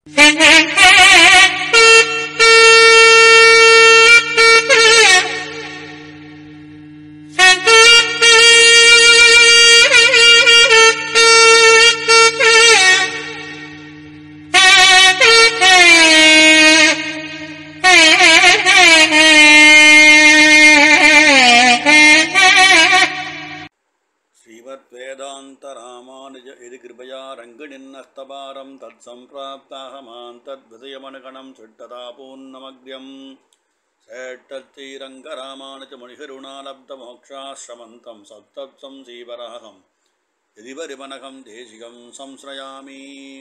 श्रीमद्वेदान्तरामानुज यदि कृपया रङ्गिणिन्नस्तपारं तत्सम्प्राप्ताहमान् तद्विषयमनुगणं चिट्टतापूर्णमग्र्यं श्रेष्ठश्रीरङ्गरामानुजमुनिहरुणालब्धमोक्षाश्रमन्तं सत्तत्सं श्रीवराहं यदि परिमनकं देशिकं संश्रयामि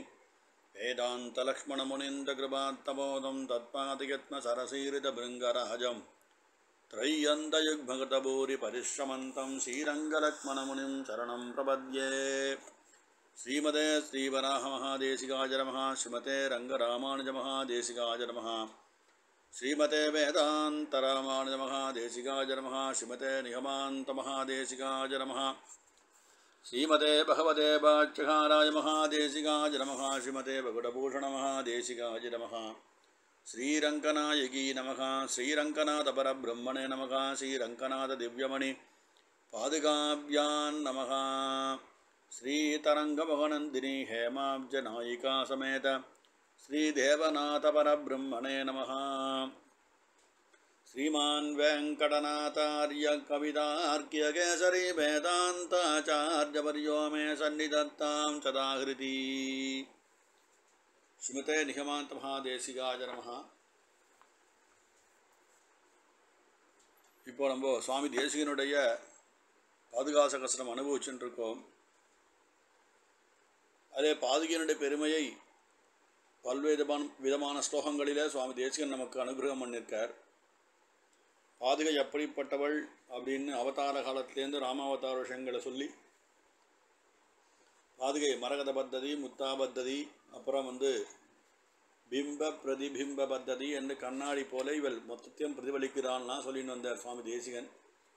वेदान्तलक्ष्मणमुनीन्द्रकृपात्तबोधं तत्पादियत्नसरसीरितभृङ्गराजम् त्रय्यन्तयुग्मगतभूरि परिश्रमन्तं श्रीरङ्गलक्ष्मणमुनिं शरणं प्रपद्ये श्रीमते श्रीवराहमहादेशिकाय नमः श्रीमते रङ्गरामानुजमहादेशिकाय नमः श्रीमते वेदान्तरामानुजमहादेशिकाय नमः श्रीमते निगमान्तमहादेशिकाय नमः श्रीमते भगवते वाच्यकाराय महादेशिकाय नमः श्रीमते भगुडभूषणमहादेशिकाय नमः श्रीरङ्गनायकी नमः श्रीरङ्गनाथपरब्रह्मणे नमः श्रीरङ्गनाथदिव्यमणि पादुकाभ्यान् नमः श्रीतरङ्गमोहनन्दिनी हेमाब्जनायिका समेत श्रीदेवनाथपरब्रह्मणे नमः श्रीमान् वेङ्कटनाथार्य कवितार्क्यकेसरी वेदान्ताचार्यवर्यो मे सन्निधत्तां सदाहृति ஸ்மிருதே நிகமாந்த மகாதேசிகாஜ நமஹா இப்போ நம்ம சுவாமி தேசிகனுடைய பாதுகாச கஷ்டம் அனுபவிச்சுட்டு இருக்கோம் அதே பாதுகையினுடைய பெருமையை பல்வேறு விதமான ஸ்லோகங்களிலே சுவாமி தேசிகன் நமக்கு அனுகிரகம் பண்ணியிருக்கார் பாதுகை எப்படிப்பட்டவள் அப்படின்னு அவதார காலத்திலேருந்து ராமாவதார விஷயங்களை சொல்லி பாதுகை மரகத பத்ததி முத்தா பத்ததி அப்புறம் வந்து பிம்ப பிரதிபிம்ப பத்ததி என்று கண்ணாடி போல இவள் மொத்தத்தையும் பிரதிபலிக்கிறான்லாம் சொல்லிட்டு வந்தார் சுவாமி தேசிகன்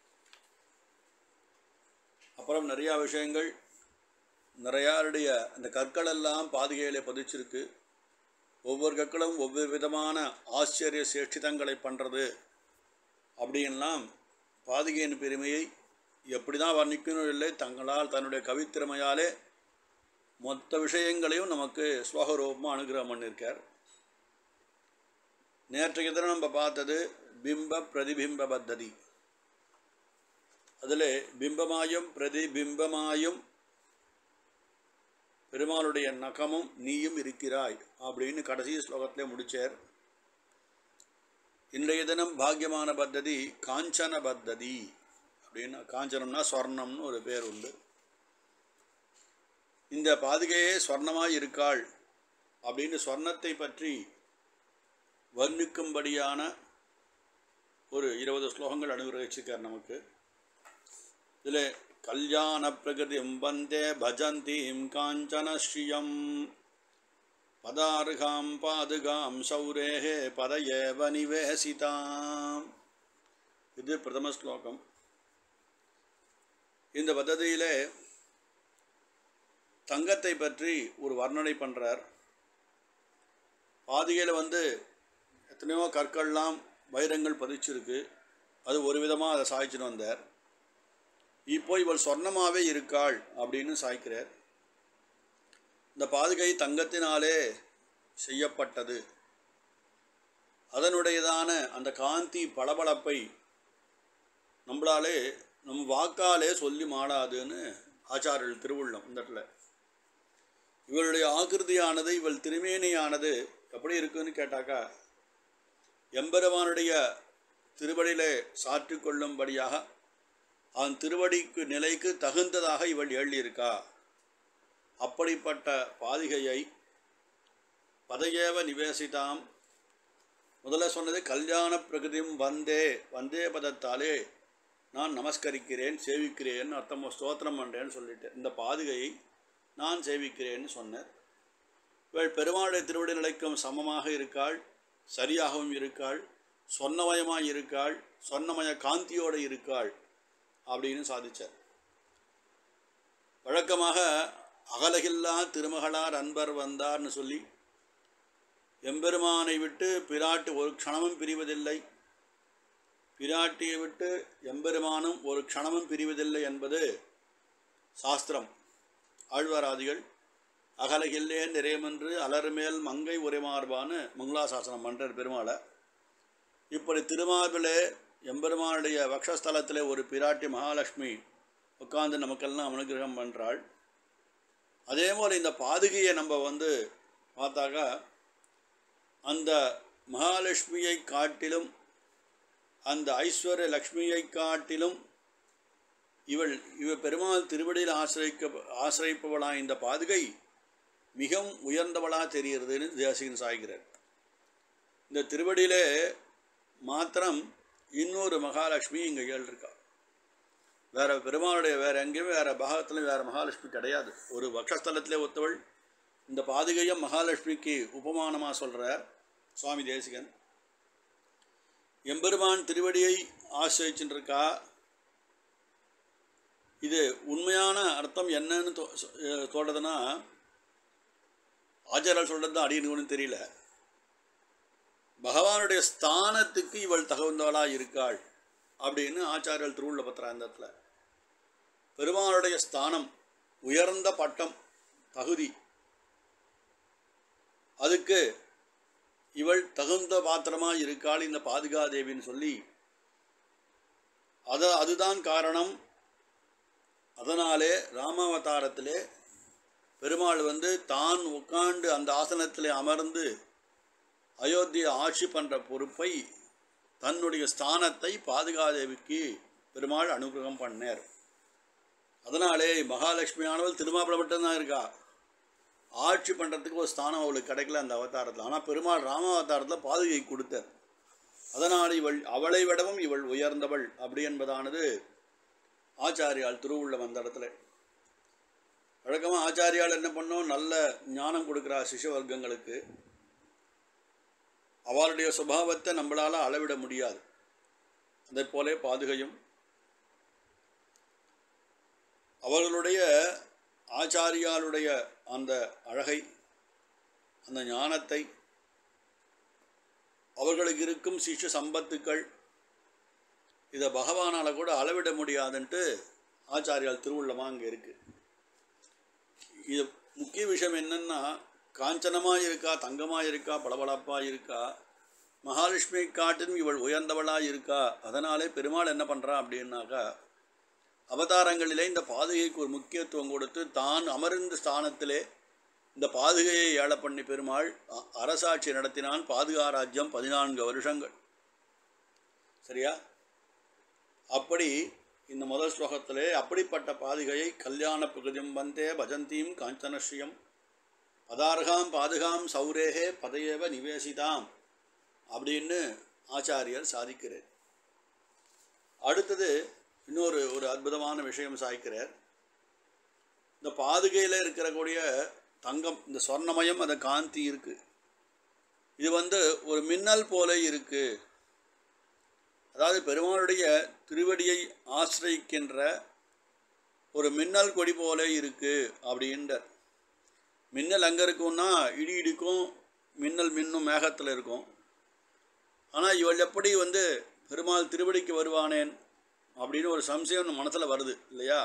அப்புறம் நிறையா விஷயங்கள் நிறையாருடைய அந்த கற்கள் எல்லாம் பாதுகையிலே பதிச்சிருக்கு ஒவ்வொரு கற்களும் ஒவ்வொரு விதமான ஆச்சரிய சேஷ்டிதங்களை பண்ணுறது அப்படின்லாம் பாதுகையின் பெருமையை எப்படி தான் வர்ணிக்கணும் இல்லை தங்களால் தன்னுடைய கவித்திறமையாலே மொத்த விஷயங்களையும் நமக்கு ஸ்லோகரூபமாக அனுகிரகம் பண்ணியிருக்கார் நேற்றைக்கு தினம் நம்ம பார்த்தது பிம்ப பிரதிபிம்ப பத்ததி அதில் பிம்பமாயும் பிரதிபிம்பமாயும் பெருமாளுடைய நகமும் நீயும் இருக்கிறாய் அப்படின்னு கடைசி ஸ்லோகத்திலே முடிச்சார் இன்றைய தினம் பாக்கியமான பத்ததி காஞ்சன பத்ததி அப்படின்னு காஞ்சனம்னா ஸ்வர்ணம்னு ஒரு பேர் உண்டு இந்த பாதுகையே ஸ்வர்ணமாய் இருக்காள் அப்படின்னு ஸ்வர்ணத்தை பற்றி வர்ணிக்கும்படியான ஒரு இருபது ஸ்லோகங்கள் அனுகிரகிச்சிருக்கார் நமக்கு இதில் கல்யாண பிரகிருதிம் வந்தே பஜந்தீம் காஞ்சன ஸ்ரீயம் பதாருகாம் பாதுகாம் சௌரேகே பதயேவ நிவேசிதாம் இது பிரதம ஸ்லோகம் இந்த பദ്ധதியிலே தங்கத்தை பற்றி ஒரு வர்ணனை பண்ணுறார் பாதிகையில் வந்து எத்தனையோ கற்கள்லாம் வைரங்கள் பதிச்சிருக்கு அது ஒரு விதமாக அதை சாய்ச்சின்னு வந்தார் இப்போ இவள் சொர்ணமாகவே இருக்காள் அப்படின்னு சாய்க்கிறார் இந்த பாதுகை தங்கத்தினாலே செய்யப்பட்டது அதனுடையதான அந்த காந்தி பளபளப்பை நம்மளாலே நம் வாக்காலே சொல்லி மாடாதுன்னு ஆச்சாரியர்கள் திருவுள்ளம் இந்த இடத்துல இவளுடைய ஆகிருதியானது இவள் திருமேனியானது எப்படி இருக்குன்னு கேட்டாக்கா எம்பெருமானுடைய திருவடியிலே சாற்றி கொள்ளும்படியாக அவன் திருவடிக்கு நிலைக்கு தகுந்ததாக இவள் எழுதியிருக்கா அப்படிப்பட்ட பாதிகையை பதையேவ நிவேசிதாம் முதல்ல சொன்னது கல்யாண பிரகிருதியும் வந்தே வந்தே பதத்தாலே நான் நமஸ்கரிக்கிறேன் சேவிக்கிறேன் அர்த்தம் ஸ்தோத்திரம் பண்ணுறேன்னு சொல்லிட்டேன் இந்த பாதுகையை நான் சேவிக்கிறேன்னு சொன்னார் இவள் பெருமாளுடைய திருவடி நிலைக்கும் சமமாக இருக்காள் சரியாகவும் இருக்காள் சொன்னமயமாக இருக்காள் சொன்னமய காந்தியோடு இருக்காள் அப்படின்னு சாதிச்சார் வழக்கமாக அகலகில்லா திருமகளார் அன்பர் வந்தார்னு சொல்லி எம்பெருமானை விட்டு பிராட்டி ஒரு க்ஷணமும் பிரிவதில்லை பிராட்டியை விட்டு எம்பெருமானும் ஒரு க்ஷணமும் பிரிவதில்லை என்பது சாஸ்திரம் ஆழ்வாராதிகள் அகலகில்லே நிறையமென்று அலர்மேல் மங்கை உரைமார்பான்னு மங்களாசாசனம் பண்ணுறார் பெருமாளை இப்படி திருமாவிலே எம்பெருமானுடைய வக்ஷஸ்தலத்திலே ஒரு பிராட்டி மகாலட்சுமி உட்கார்ந்து நமக்கெல்லாம் அனுகிரகம் பண்ணுறாள் அதே போல் இந்த பாதுகையை நம்ம வந்து பார்த்தாக்கா அந்த மகாலட்சுமியை காட்டிலும் அந்த ஐஸ்வர்ய லக்ஷ்மியை காட்டிலும் இவள் இவ பெருமாள் திருவடியில் ஆசிரிக்க ஆசிரியப்பவளா இந்த பாதுகை மிகவும் உயர்ந்தவளா தெரிகிறதுன்னு தேசிகன் சாய்கிறார் இந்த திருவடியிலே மாத்திரம் இன்னொரு மகாலட்சுமி இங்கே ஏழு இருக்கா வேற பெருமாளுடைய வேற எங்கேயுமே வேற பாகத்துலையும் வேற மகாலட்சுமி கிடையாது ஒரு வக்ஷஸ்தலத்திலே ஒத்தவள் இந்த பாதுகையும் மகாலட்சுமிக்கு உபமானமாக சொல்கிறார் சுவாமி தேசிகன் எம்பெருமான் திருவடியை ஆசிரிச்சுருக்கா இது உண்மையான அர்த்தம் என்னன்னு தோ தோன்றதுன்னா ஆச்சாரியர் சொல்கிறது தான் அடியணுன்னு தெரியல பகவானுடைய ஸ்தானத்துக்கு இவள் தகுந்தவளாக இருக்காள் அப்படின்னு ஆச்சாரியர் திருவுள்ள பத்திராந்தத்தில் பெருமானுடைய ஸ்தானம் உயர்ந்த பட்டம் தகுதி அதுக்கு இவள் தகுந்த பாத்திரமாக இருக்காள் இந்த பாதுகாதேவின்னு சொல்லி அத அதுதான் காரணம் அதனாலே ராமாவதாரத்திலே பெருமாள் வந்து தான் உட்காண்டு அந்த ஆசனத்திலே அமர்ந்து அயோத்தியை ஆட்சி பண்ணுற பொறுப்பை தன்னுடைய ஸ்தானத்தை பாதுகாதேவிக்கு பெருமாள் அனுகிரகம் பண்ணார் அதனாலே மகாலட்சுமியானவள் திருமாப்பிள மட்டும்தான் இருக்கா ஆட்சி பண்ணுறதுக்கு ஒரு ஸ்தானம் அவளுக்கு கிடைக்கல அந்த அவதாரத்தில் ஆனால் பெருமாள் ராம அவதாரத்தில் பாதுகை கொடுத்தார் அதனால் இவள் அவளை விடவும் இவள் உயர்ந்தவள் அப்படி என்பதானது ஆச்சாரியால் திருவுள்ளம் அந்த இடத்துல வழக்கமாக ஆச்சாரியால் என்ன பண்ணோம் நல்ல ஞானம் கொடுக்குறா சிஷ்ய வர்க்கங்களுக்கு அவளுடைய சுபாவத்தை நம்மளால் அளவிட முடியாது அதை போலே பாதுகையும் அவர்களுடைய ஆச்சாரியாளுடைய அந்த அழகை அந்த ஞானத்தை அவர்களுக்கு இருக்கும் சிஷ்ய சம்பத்துக்கள் இதை பகவானால் கூட அளவிட முடியாதுன்ட்டு ஆச்சாரியால் திருவுள்ளமாக அங்கே இருக்குது இது முக்கிய விஷயம் என்னென்னா காஞ்சனமாக இருக்கா தங்கமாக இருக்கா பளபளப்பாக இருக்கா மகாலட்சுமி காட்டிலும் இவள் உயர்ந்தவளாக இருக்கா அதனாலே பெருமாள் என்ன பண்ணுறா அப்படின்னாக்கா அவதாரங்களிலே இந்த பாதுகைக்கு ஒரு முக்கியத்துவம் கொடுத்து தான் அமர்ந்த ஸ்தானத்திலே இந்த பாதுகையை ஏழ பண்ணி பெருமாள் அ- அரசாட்சி நடத்தினான் பாதுகா ராஜ்யம் பதினான்கு வருஷங்கள் சரியா அப்படி இந்த முதல் ஸ்லோகத்திலே அப்படிப்பட்ட பாதுகையை கல்யாண பகுதியும் வந்தே பஜந்தீம் காஞ்சனஸ்ரீயம் பதார்காம் பாதுகாம் சௌரேகே பதையேவ நிவேசிதாம் அப்படின்னு ஆச்சாரியர் சாதிக்கிறார் அடுத்தது இன்னொரு ஒரு அற்புதமான விஷயம் சாய்க்கிறார் இந்த பாதுகையில் இருக்கக்கூடிய தங்கம் இந்த சொர்ணமயம் அந்த காந்தி இருக்கு இது வந்து ஒரு மின்னல் போல இருக்கு அதாவது பெருமாளுடைய திருவடியை ஆசிரியிக்கின்ற ஒரு மின்னல் கொடி போல இருக்கு அப்படின்றார் மின்னல் எங்கே இருக்கும்னா இடி இடிக்கும் மின்னல் மின்னும் மேகத்தில் இருக்கும் ஆனால் இவள் எப்படி வந்து பெருமாள் திருவடிக்கு வருவானேன் அப்படின்னு ஒரு சம்சயம் மனசில் வருது இல்லையா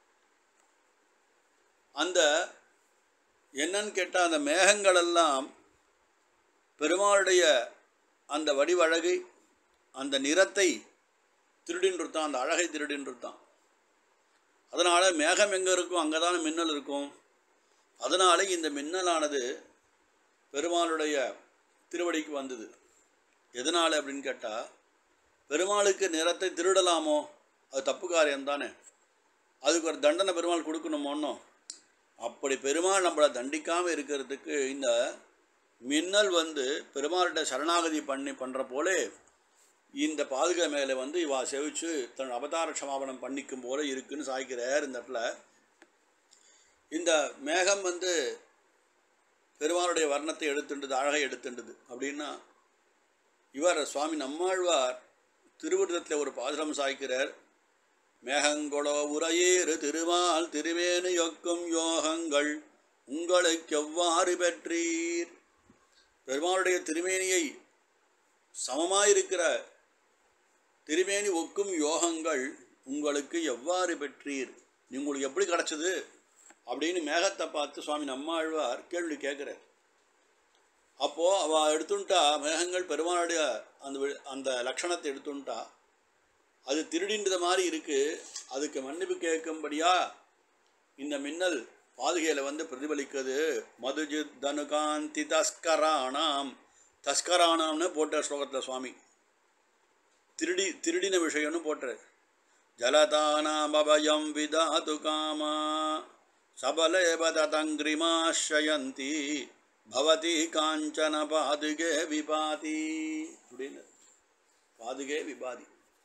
அந்த என்னன்னு கேட்டால் அந்த மேகங்கள் எல்லாம் பெருமாளுடைய அந்த வடிவழகை அந்த நிறத்தை திருடின்றுத்தான் அந்த அழகை திருடின்றுத்தான் அதனால் மேகம் எங்கே இருக்கும் அங்கே தானே மின்னல் இருக்கும் அதனால இந்த மின்னலானது பெருமாளுடைய திருவடிக்கு வந்தது எதனால் அப்படின்னு கேட்டால் பெருமாளுக்கு நிறத்தை திருடலாமோ அது தப்பு காரியம் தானே அதுக்கு ஒரு தண்டனை பெருமாள் கொடுக்கணுமோன்னோ அப்படி பெருமாள் நம்மளை தண்டிக்காமல் இருக்கிறதுக்கு இந்த மின்னல் வந்து பெருமாள்கிட்ட சரணாகதி பண்ணி பண்ணுற போலே இந்த பாதுகா மேலே வந்து இவா செவிச்சு தன் அவதார க்ஷமாபனம் பண்ணிக்கும் போல இருக்குன்னு சாய்க்கிறார் இந்த இடத்துல இந்த மேகம் வந்து பெருமாளுடைய வர்ணத்தை எடுத்துண்டது அழகை எடுத்துண்டது அப்படின்னா இவர் சுவாமி நம்மாழ்வார் திருவிருத்தத்தில் ஒரு பாசுரம் சாய்க்கிறார் மேகங்கொளோ உரையேறு திருமால் திருவேணு யொக்கும் யோகங்கள் உங்களுக்கு எவ்வாறு பெற்றீர் பெருமாளுடைய திருமேனியை சமமாயிருக்கிற திருமேனி ஒக்கும் யோகங்கள் உங்களுக்கு எவ்வாறு பெற்றீர் உங்களுக்கு எப்படி கிடச்சிது அப்படின்னு மேகத்தை பார்த்து சுவாமி நம்மாழ்வார் கேள்வி கேட்குறார் அப்போது அவள் எடுத்துட்டா மேகங்கள் பெருமாளுடைய அந்த வி- அந்த லட்சணத்தை எடுத்துட்டா அது திருடின்றது மாதிரி இருக்குது அதுக்கு மன்னிப்பு கேட்கும்படியா இந்த மின்னல் பாதுகையில் வந்து பிரதிபலிக்குது மதுஜித் தனுகாந்தி தஸ்கராணாம் தஸ்கராணாம்னு போட்ட ஸ்லோகத்தில் சுவாமி திருடி திருடின விஷயம்னு போட்டார் ஜலதானாம் அபயம் விதாது காமா சபலேவ ததங்கிரிமாஷயந்தி பவதி காஞ்சன பாதுகே விபாதி அப்படின்னு பாதுகே விபாதி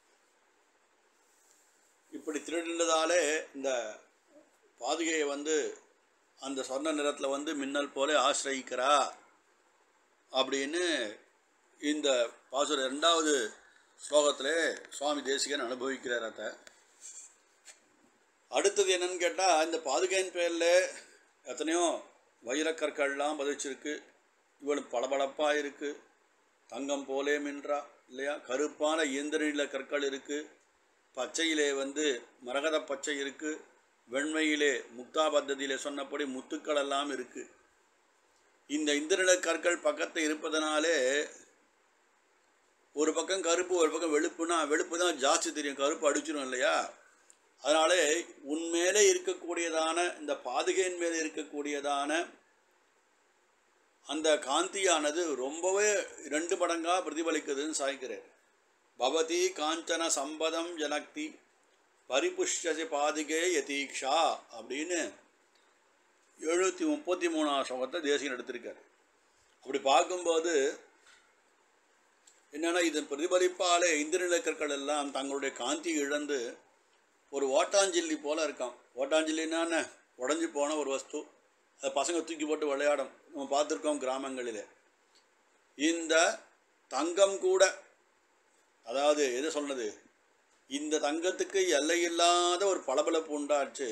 இப்படி திருடினதாலே இந்த பாதுகையை வந்து அந்த சொர்ண நிறத்தில் வந்து மின்னல் போல ஆசிரயிக்கிறா அப்படின்னு இந்த பாசுர ரெண்டாவது ஸ்லோகத்திலே சுவாமி தேசிகன் அனுபவிக்கிறார் அதை அடுத்தது என்னன்னு கேட்டால் இந்த பாதுகையின் பேரில் எத்தனையோ வைரக்கற்கள்லாம் பதிச்சிருக்கு இவளுக்கு பளபளப்பாக இருக்குது தங்கம் போலே மின்றா இல்லையா கருப்பான இயந்திரநில கற்கள் இருக்குது பச்சையிலே வந்து மரகத பச்சை இருக்குது வெண்மையிலே முக்தா பத்ததியிலே சொன்னபடி முத்துக்கள் எல்லாம் இருக்குது இந்த இந்திரநில கற்கள் பக்கத்தில் இருப்பதனாலே ஒரு பக்கம் கருப்பு ஒரு பக்கம் வெளுப்புனா வெளுப்பு தான் ஜாஸ்தி தெரியும் கருப்பு அடிச்சிடும் இல்லையா அதனாலே உன்மேலே இருக்கக்கூடியதான இந்த பாதுகையின் மேலே இருக்கக்கூடியதான அந்த காந்தியானது ரொம்பவே ரெண்டு மடங்காக பிரதிபலிக்குதுன்னு சாய்க்கிறார் பவதி காஞ்சன சம்பதம் ஜனக்தி பரிபுஷ்யசி பாதுகே யதீக்ஷா அப்படின்னு எழுநூற்றி முப்பத்தி மூணாம் ஸ்லோகத்தை தேசியம் எடுத்திருக்கார் அப்படி பார்க்கும்போது என்னென்னா இதன் பிரதிபலிப்பாலே இந்திரநிலக்கற்கள் எல்லாம் தங்களுடைய காந்தி இழந்து ஒரு ஓட்டாஞ்சில்லி போல இருக்கான் ஓட்டாஞ்சில்லின்னா என்ன உடஞ்சி போன ஒரு வஸ்து அதை பசங்க தூக்கி போட்டு விளையாடும் நம்ம பார்த்துருக்கோம் கிராமங்களில் இந்த தங்கம் கூட அதாவது எது சொன்னது இந்த தங்கத்துக்கு எல்லையில்லாத ஒரு பளபளப்பு உண்டாச்சு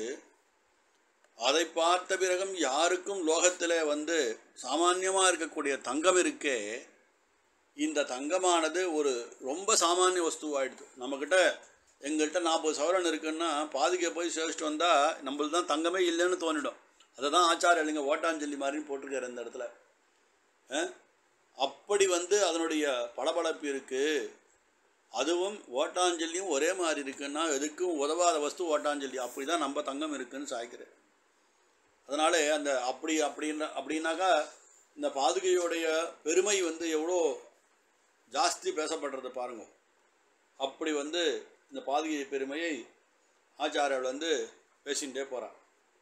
அதை பார்த்த பிறகும் யாருக்கும் லோகத்தில் வந்து சாமானியமாக இருக்கக்கூடிய தங்கம் இருக்கே இந்த தங்கமானது ஒரு ரொம்ப சாமானிய வஸ்துவாயிடுது நம்மக்கிட்ட எங்கள்கிட்ட நாற்பது சவரன் இருக்குன்னா பாதிக்க போய் சேவிச்சிட்டு வந்தால் நம்மளுக்கு தான் தங்கமே இல்லைன்னு தோணிடும் அதை தான் ஆச்சார இல்லைங்க ஓட்டாஞ்சொல்லி மாதிரின்னு போட்டிருக்காரு இந்த இடத்துல அஹ்? அப்படி வந்து அதனுடைய பளபளப்பு இருக்குது அதுவும் ஓட்டாஞ்சலியும் ஒரே மாதிரி இருக்குன்னா எதுக்கும் உதவாத வஸ்து ஓட்டாஞ்சலி அப்படி தான் நம்ம தங்கம் இருக்குன்னு சாய்க்கிறேன் அதனால அந்த அப்படி அப்படின்னா அப்படின்னாக்கா இந்த பாதுகையோடைய பெருமை வந்து எவ்வளோ ஜாஸ்தி பேசப்படுறது பாருங்க அப்படி வந்து இந்த பாதுகை பெருமையை ஆச்சாரியர் வந்து பேசிகிட்டே போகிறார்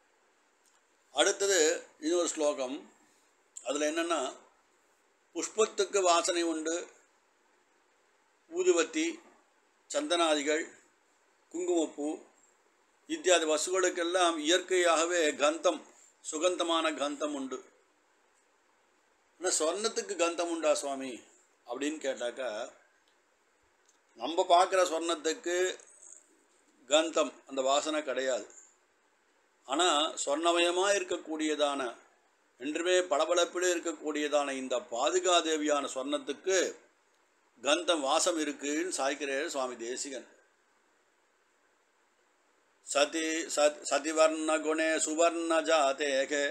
அடுத்தது இன்னொரு ஸ்லோகம் அதில் என்னென்னா புஷ்பத்துக்கு வாசனை உண்டு ஊதுவத்தி சந்தனாதிகள் குங்குமப்பூ இத்தியாதி வசுகளுக்கெல்லாம் இயற்கையாகவே கந்தம் சுகந்தமான கந்தம் உண்டு ஆனால் சொர்ணத்துக்கு கந்தம் உண்டா சுவாமி அப்படின்னு கேட்டாக்கா நம்ம பார்க்குற சொர்ணத்துக்கு கந்தம் அந்த வாசனை கிடையாது ஆனால் சொர்ணமயமாக இருக்கக்கூடியதான என்றுமே பளபளப்பிலே இருக்கக்கூடியதான இந்த பாதுகாதேவியான சொர்ணத்துக்கு கந்தம் வாசம் இருக்குன்னு சாய்க்கிறார் சுவாமி தேசிகன் சதி சத் சதிவர்ணகுணே சுவர்ண ஜாதேகே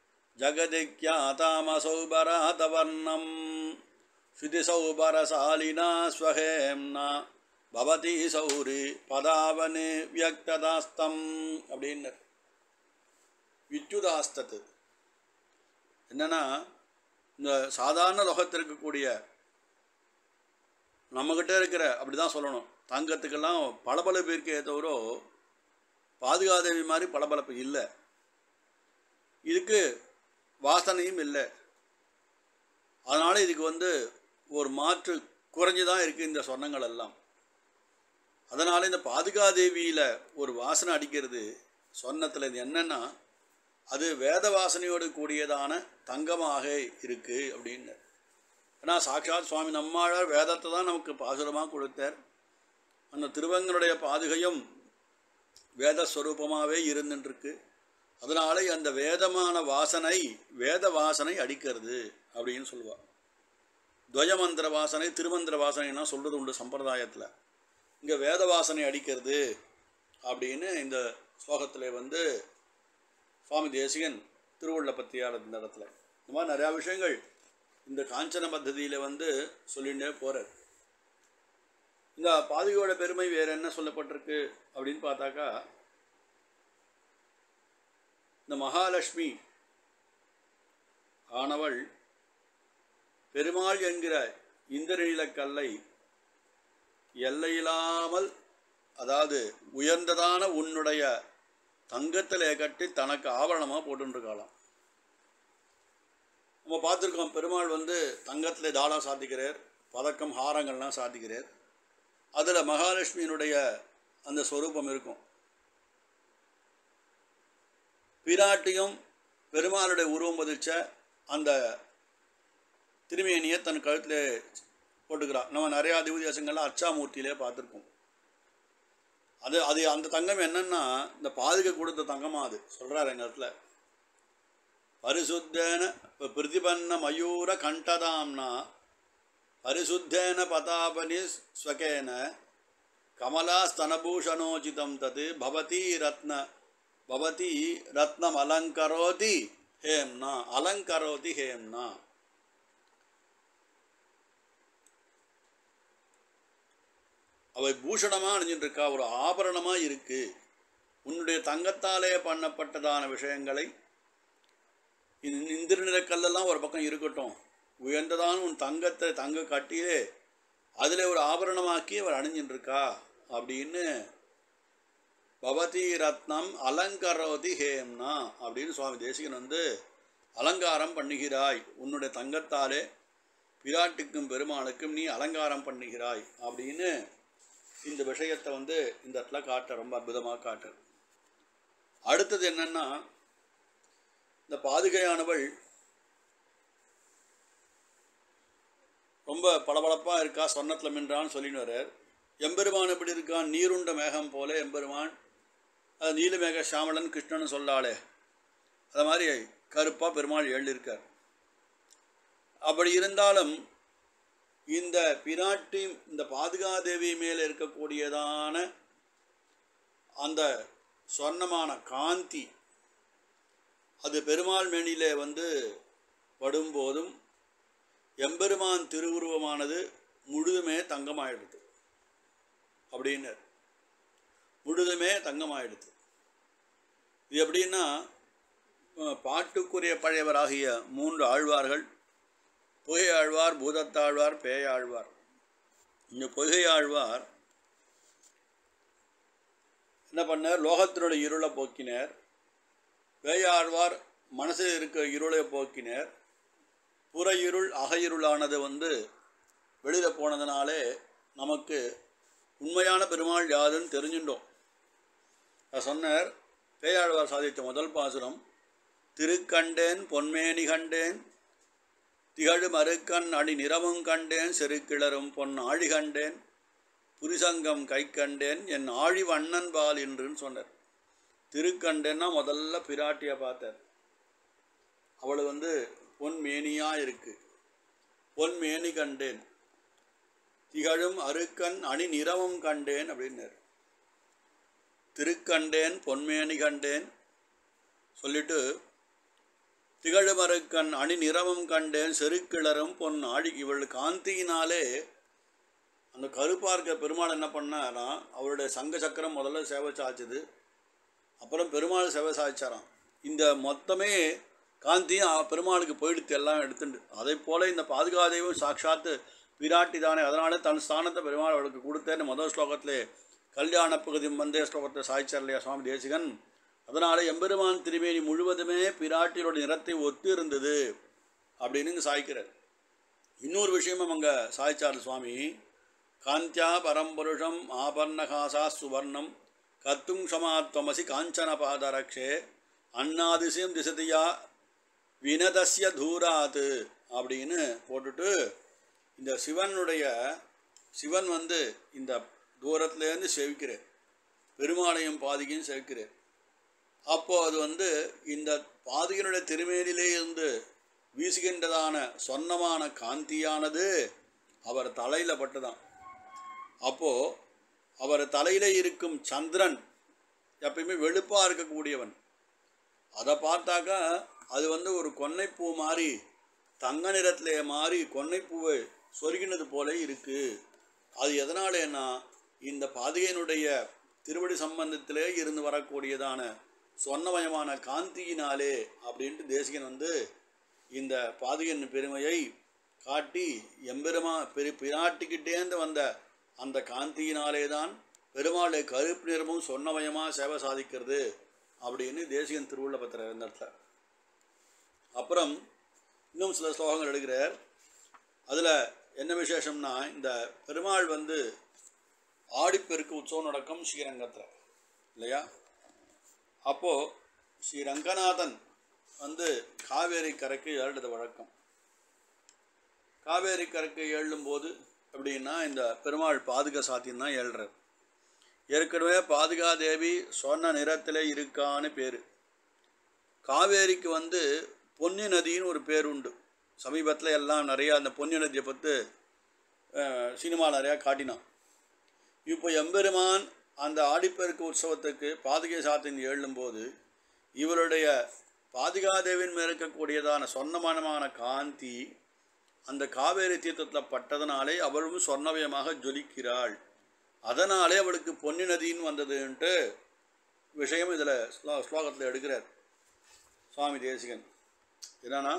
ஜகதிக்யாதாமசௌபராதவர்ணம் ஸ்ருதிசௌபரசாலினா ஸ்வஹேம்னா பவதி சௌரி பதாவனே வியக்ததாஸ்தம் அப்படின்னு வித்யுதாஸ்தத்து என்னன்னா இந்த சாதாரண லோகத்தில் இருக்கக்கூடிய நம்மக்கிட்ட இருக்கிற அப்படி தான் சொல்லணும் தங்கத்துக்கெல்லாம் பளபளப்பு இருக்கே தவிர பாதுகாதேவி மாதிரி பளபளப்பு இல்லை இதுக்கு வாசனையும் இல்லை அதனால் இதுக்கு வந்து ஒரு மாற்று குறைஞ்சி தான் இருக்குது இந்த சொர்ணங்கள் எல்லாம் அதனால் இந்த பாதுகாதேவியில் ஒரு வாசனை அடிக்கிறது சொர்ணத்தில் இது என்னென்னா அது வேத வாசனையோடு கூடியதான தங்கமாக இருக்குது அப்படின்னு ஏன்னா சாட்சாத் சுவாமி நம்மாழார் வேதத்தை தான் நமக்கு பாசுரமாக கொடுத்தார் அந்த திருவங்களுடைய பாதுகையும் வேதஸ்வரூபமாகவே இருந்துட்டுருக்கு அதனால அந்த வேதமான வாசனை வேத வாசனை அடிக்கிறது அப்படின்னு சொல்லுவாள் துவயமந்திர வாசனை திருமந்திர வாசனைன்னா சொல்கிறது உண்டு சம்பிரதாயத்தில் இங்கே வேத வாசனை அடிக்கிறது அப்படின்னு இந்த ஸ்லோகத்தில் வந்து சுவாமி தேசிகன் திருவுள்ள பற்றியார் இந்த இடத்துல இந்த மாதிரி நிறையா விஷயங்கள் இந்த காஞ்சன பத்ததியில் வந்து சொல்லிகிட்டே போகிறார் இந்த பாதுகையோட பெருமை வேறு என்ன சொல்லப்பட்டிருக்கு அப்படின்னு பார்த்தாக்கா இந்த மகாலட்சுமி ஆனவள் பெருமாள் என்கிற இந்திரநீலக்கல்லை எல்லையில்லாமல் அதாவது உயர்ந்ததான உன்னுடைய தங்கத்திலே கட்டி தனக்கு ஆபரணமாக போட்டுருக்காளாம் நம்ம பார்த்துருக்கோம் பெருமாள் வந்து தங்கத்தில் தாளம் சாத்திக்கிறார் பதக்கம் ஹாரங்கள்லாம் சாத்திக்கிறார் அதில் மகாலட்சுமியினுடைய அந்த ஸ்வரூபம் இருக்கும் பிராட்டியும் பெருமாளுடைய உருவம் பதிச்ச அந்த திருமேனியை தன் கழுத்தில் போட்டுக்கிறான் நம்ம நிறையா திவ்யதேசங்கள்லாம் அச்சாமூர்த்தியிலே பார்த்துருக்கோம் அது அது அந்த தங்கம் என்னன்னா இந்த பாதுகை கொடுத்த தங்கமா அது சொல்கிறார் எங்கள் இடத்துல பரிசுத்தேன இப்போ பிரதிபன்ன மயூர கண்டதாம்னா பரிசுத்தேன பதாபனி ஸ்வகேன கமலா ஸ்தனபூஷணோச்சிதம் தது பவதி ரத்ன பவதி ரத்னம் அலங்கரோதி ஹேம்னா அலங்கரோதி ஹேம்னா அவை பூஷணமாக அணிஞ்சிட்டு இருக்கா ஒரு ஆபரணமாக இருக்கு உன்னுடைய தங்கத்தாலே பண்ணப்பட்டதான விஷயங்களை இந்த இந்திரநிலக்கல்லெல்லாம் ஒரு பக்கம் இருக்கட்டும் உயர்ந்ததான உன் தங்கத்தை தங்க கட்டியே அதில் ஒரு ஆபரணமாக்கி அவர் அணிஞ்சிட்டு இருக்கா அப்படின்னு பவதி ரத்னம் அலங்கரோதி ஹேம்னா அப்படின்னு சுவாமி தேசிகன் வந்து அலங்காரம் பண்ணுகிறாய் உன்னுடைய தங்கத்தாலே பிராட்டுக்கும் பெருமாளுக்கும் நீ அலங்காரம் பண்ணுகிறாய் அப்படின்னு இந்த விஷயத்தை வந்து இந்த இடத்துல காட்ட ரொம்ப அற்புதமாக காட்டு அடுத்தது என்னன்னா இந்த பாதுகையானவள் ரொம்ப பளபளப்பாக இருக்கா சொன்னத்தில் மின்றான்னு சொல்லின்னு வர்றார் எம்பெருமான் எப்படி இருக்கான் நீருண்ட மேகம் போல எம்பெருமான் அது நீலமேக சாமளன் கிருஷ்ணன் சொல்லாளே அது மாதிரி கருப்பாக பெருமாள் எழுதியிருக்கார் அப்படி இருந்தாலும் இந்த பிராட்டி இந்த பாதுகாதேவி மேலே இருக்கக்கூடியதான அந்த சொர்ணமான காந்தி அது பெருமாள் மேனிலே வந்து படும்போதும் எம்பெருமான் திருவுருவமானது முழுதுமே தங்கமாயிடுது அப்படின்னு முழுதுமே தங்கமாயிடுது இது எப்படின்னா அஹ், பாட்டுக்குரிய பழையவராகிய மூன்று ஆழ்வார்கள் பொய்கை ஆழ்வார் பூதத்தாழ்வார் பேயாழ்வார் இந்த பொய்கை ஆழ்வார் என்ன பண்ணார் லோகத்தினுடைய இருளை போக்கினார் பேயாழ்வார் மனசில் இருக்க இருளை போக்கினார் புற இருள் அக இருளானது வந்து வெளியில் போனதுனாலே நமக்கு உண்மையான பெருமாள் யாருன்னு தெரிஞ்சுட்டோம் அவர் சொன்னார் பேயாழ்வார் சாதித்த முதல் பாசுரம் திருக்கண்டேன் பொன்மேனி கண்டேன் திகழு மறுக்கண் அடி நிறமும் கண்டேன் செருக்கிளரும் பொன் ஆழி கண்டேன் புரிசங்கம் கை கண்டேன் என் ஆழி வண்ணன் பால் என்றுன்னு சொன்னார் திருக்கண்டேன்னா முதல்ல பிராட்டியை பார்த்தார் அவள் வந்து பொன் மேனியாக இருக்கு பொன் மேனி கண்டேன் திகழும் அருக்கன் அணி நிறமும் கண்டேன் அப்படின்னார் திருக்கண்டேன் பொன்மேனி கண்டேன் சொல்லிட்டு திகழுமருக்கண் அணி நிறமும் கண்டேன் செருக்கிளரும் பொன் ஆழி இவள் காந்தியினாலே அந்த கருப்பார்க்க பெருமாள் என்ன பண்ணாரா அவருடைய சங்க சக்கரம் முதல்ல சேவை சாய்ச்சது அப்புறம் பெருமாள் சேவை சாய்ச்சாராம் இந்த மொத்தமே காந்தியும் அ- பெருமாளுக்கு போயிடுத்து எல்லாம் எடுத்துண்டு அதே போல இந்த பாதுகாதேவும் சாட்சாத்து பிராட்டி தானே அதனால தன் ஸ்தானத்தை பெருமாள் அவளுக்கு கொடுத்தேன்னு முதல் ஸ்லோகத்திலே கல்யாண பகுதி வந்தே ஸ்லோகத்தை சாய்ச்சார் இல்லையா சுவாமி தேசிகன் அதனால எம்பெருமான் திருமேனி முழுவதுமே பிராட்டியோட நிறத்தை ஒத்து இருந்தது அப்படின்னு இங்கே சாய்க்கிறார் இன்னொரு விஷயமும் அங்கே சாய்ச்சார் சுவாமி காந்தியா பரம்பருஷம் ஆபர்ணகாசா சுவர்ணம் கத்தும் சமாத்வமசி காஞ்சன பாதரக்ஷே அன்னாதிசயம் திசதியா வினதஸ்ய தூராத்து அப்படின்னு போட்டுட்டு இந்த சிவனுடைய சிவன் வந்து இந்த தூரத்துலேருந்து செவிக்கிறார் பெருமாளையும் பாதிகையும் செவிக்கிறார் அப்போ அது வந்து இந்த பாதிகனுடைய திருமேனிலே இருந்து வீசுகின்றதான சொன்னமான காந்தியானது அவர் தலையில் பட்டுதான் அப்போது அவர் தலையில் இருக்கும் சந்திரன் எப்பயுமே வெளுப்பாக இருக்கக்கூடியவன் அதை பார்த்தாக்கா அது வந்து ஒரு கொன்னைப்பூ மாதிரி தங்க நிறத்திலே மாறி கொன்னைப்பூவை சொருகினது போல இருக்கு அது எதனாலேன்னா இந்த பாதுகையினுடைய திருவடி சம்பந்தத்திலே இருந்து வரக்கூடியதான சொன்னமயமான காந்தியினாலே அப்படின்ட்டு தேசிகன் வந்து இந்த பாதுகையின் பெருமையை காட்டி எம்பெருமா பெரு பிராட்டிக்கிட்டேந்து வந்த அந்த காந்தியினாலே தான் பெருமாளை கருப்பு நிறமும் சொன்னமயமாக சேவை சாதிக்கிறது அப்படின்னு தேசிகன் திருவுள்ள பத்திர இந்த இடத்துல அப்புறம் இன்னும் சில ஸ்லோகங்கள் எடுக்கிறார் அதில் என்ன விசேஷம்னா இந்த பெருமாள் வந்து ஆடிப்பெருக்கு உற்சவம் நடக்கும் ஸ்ரீரங்கத்தில் இல்லையா அப்போது ஸ்ரீ ரங்கநாதன் வந்து காவேரி கரைக்கு ஏழுறது வழக்கம் காவேரி கரைக்கு ஏழும்போது அப்படின்னா இந்த பெருமாள் பாதுகா சாத்தியம் தான் ஏழ்றார் ஏற்கனவே பாதுகா தேவி சொன்ன நிறத்தில் இருக்கான்னு பேர் காவேரிக்கு வந்து பொன்னி நதின்னு ஒரு பேர் உண்டு சமீபத்தில் எல்லாம் நிறையா அந்த பொன்னி நதியை பற்றி சினிமா நிறையா காட்டினான் இப்போ எம்பெருமான் அந்த ஆடிப்பெருக்கு உற்சவத்துக்கு பாதுகை சாத்தின் எழும்போது இவருடைய பாதுகாதேவின் மேல் இருக்கக்கூடியதான சொன்னமானமான காந்தி அந்த காவேரி தீர்த்தத்தில் பட்டதனாலே அவளும் சொன்னவயமாக ஜொலிக்கிறாள் அதனாலே அவளுக்கு பொன்னி நதின்னு வந்ததுன்ட்டு விஷயம் இதில் ஸ்லோ ஸ்லோகத்தில் எடுக்கிறார் சுவாமி தேசிகன் என்னன்னா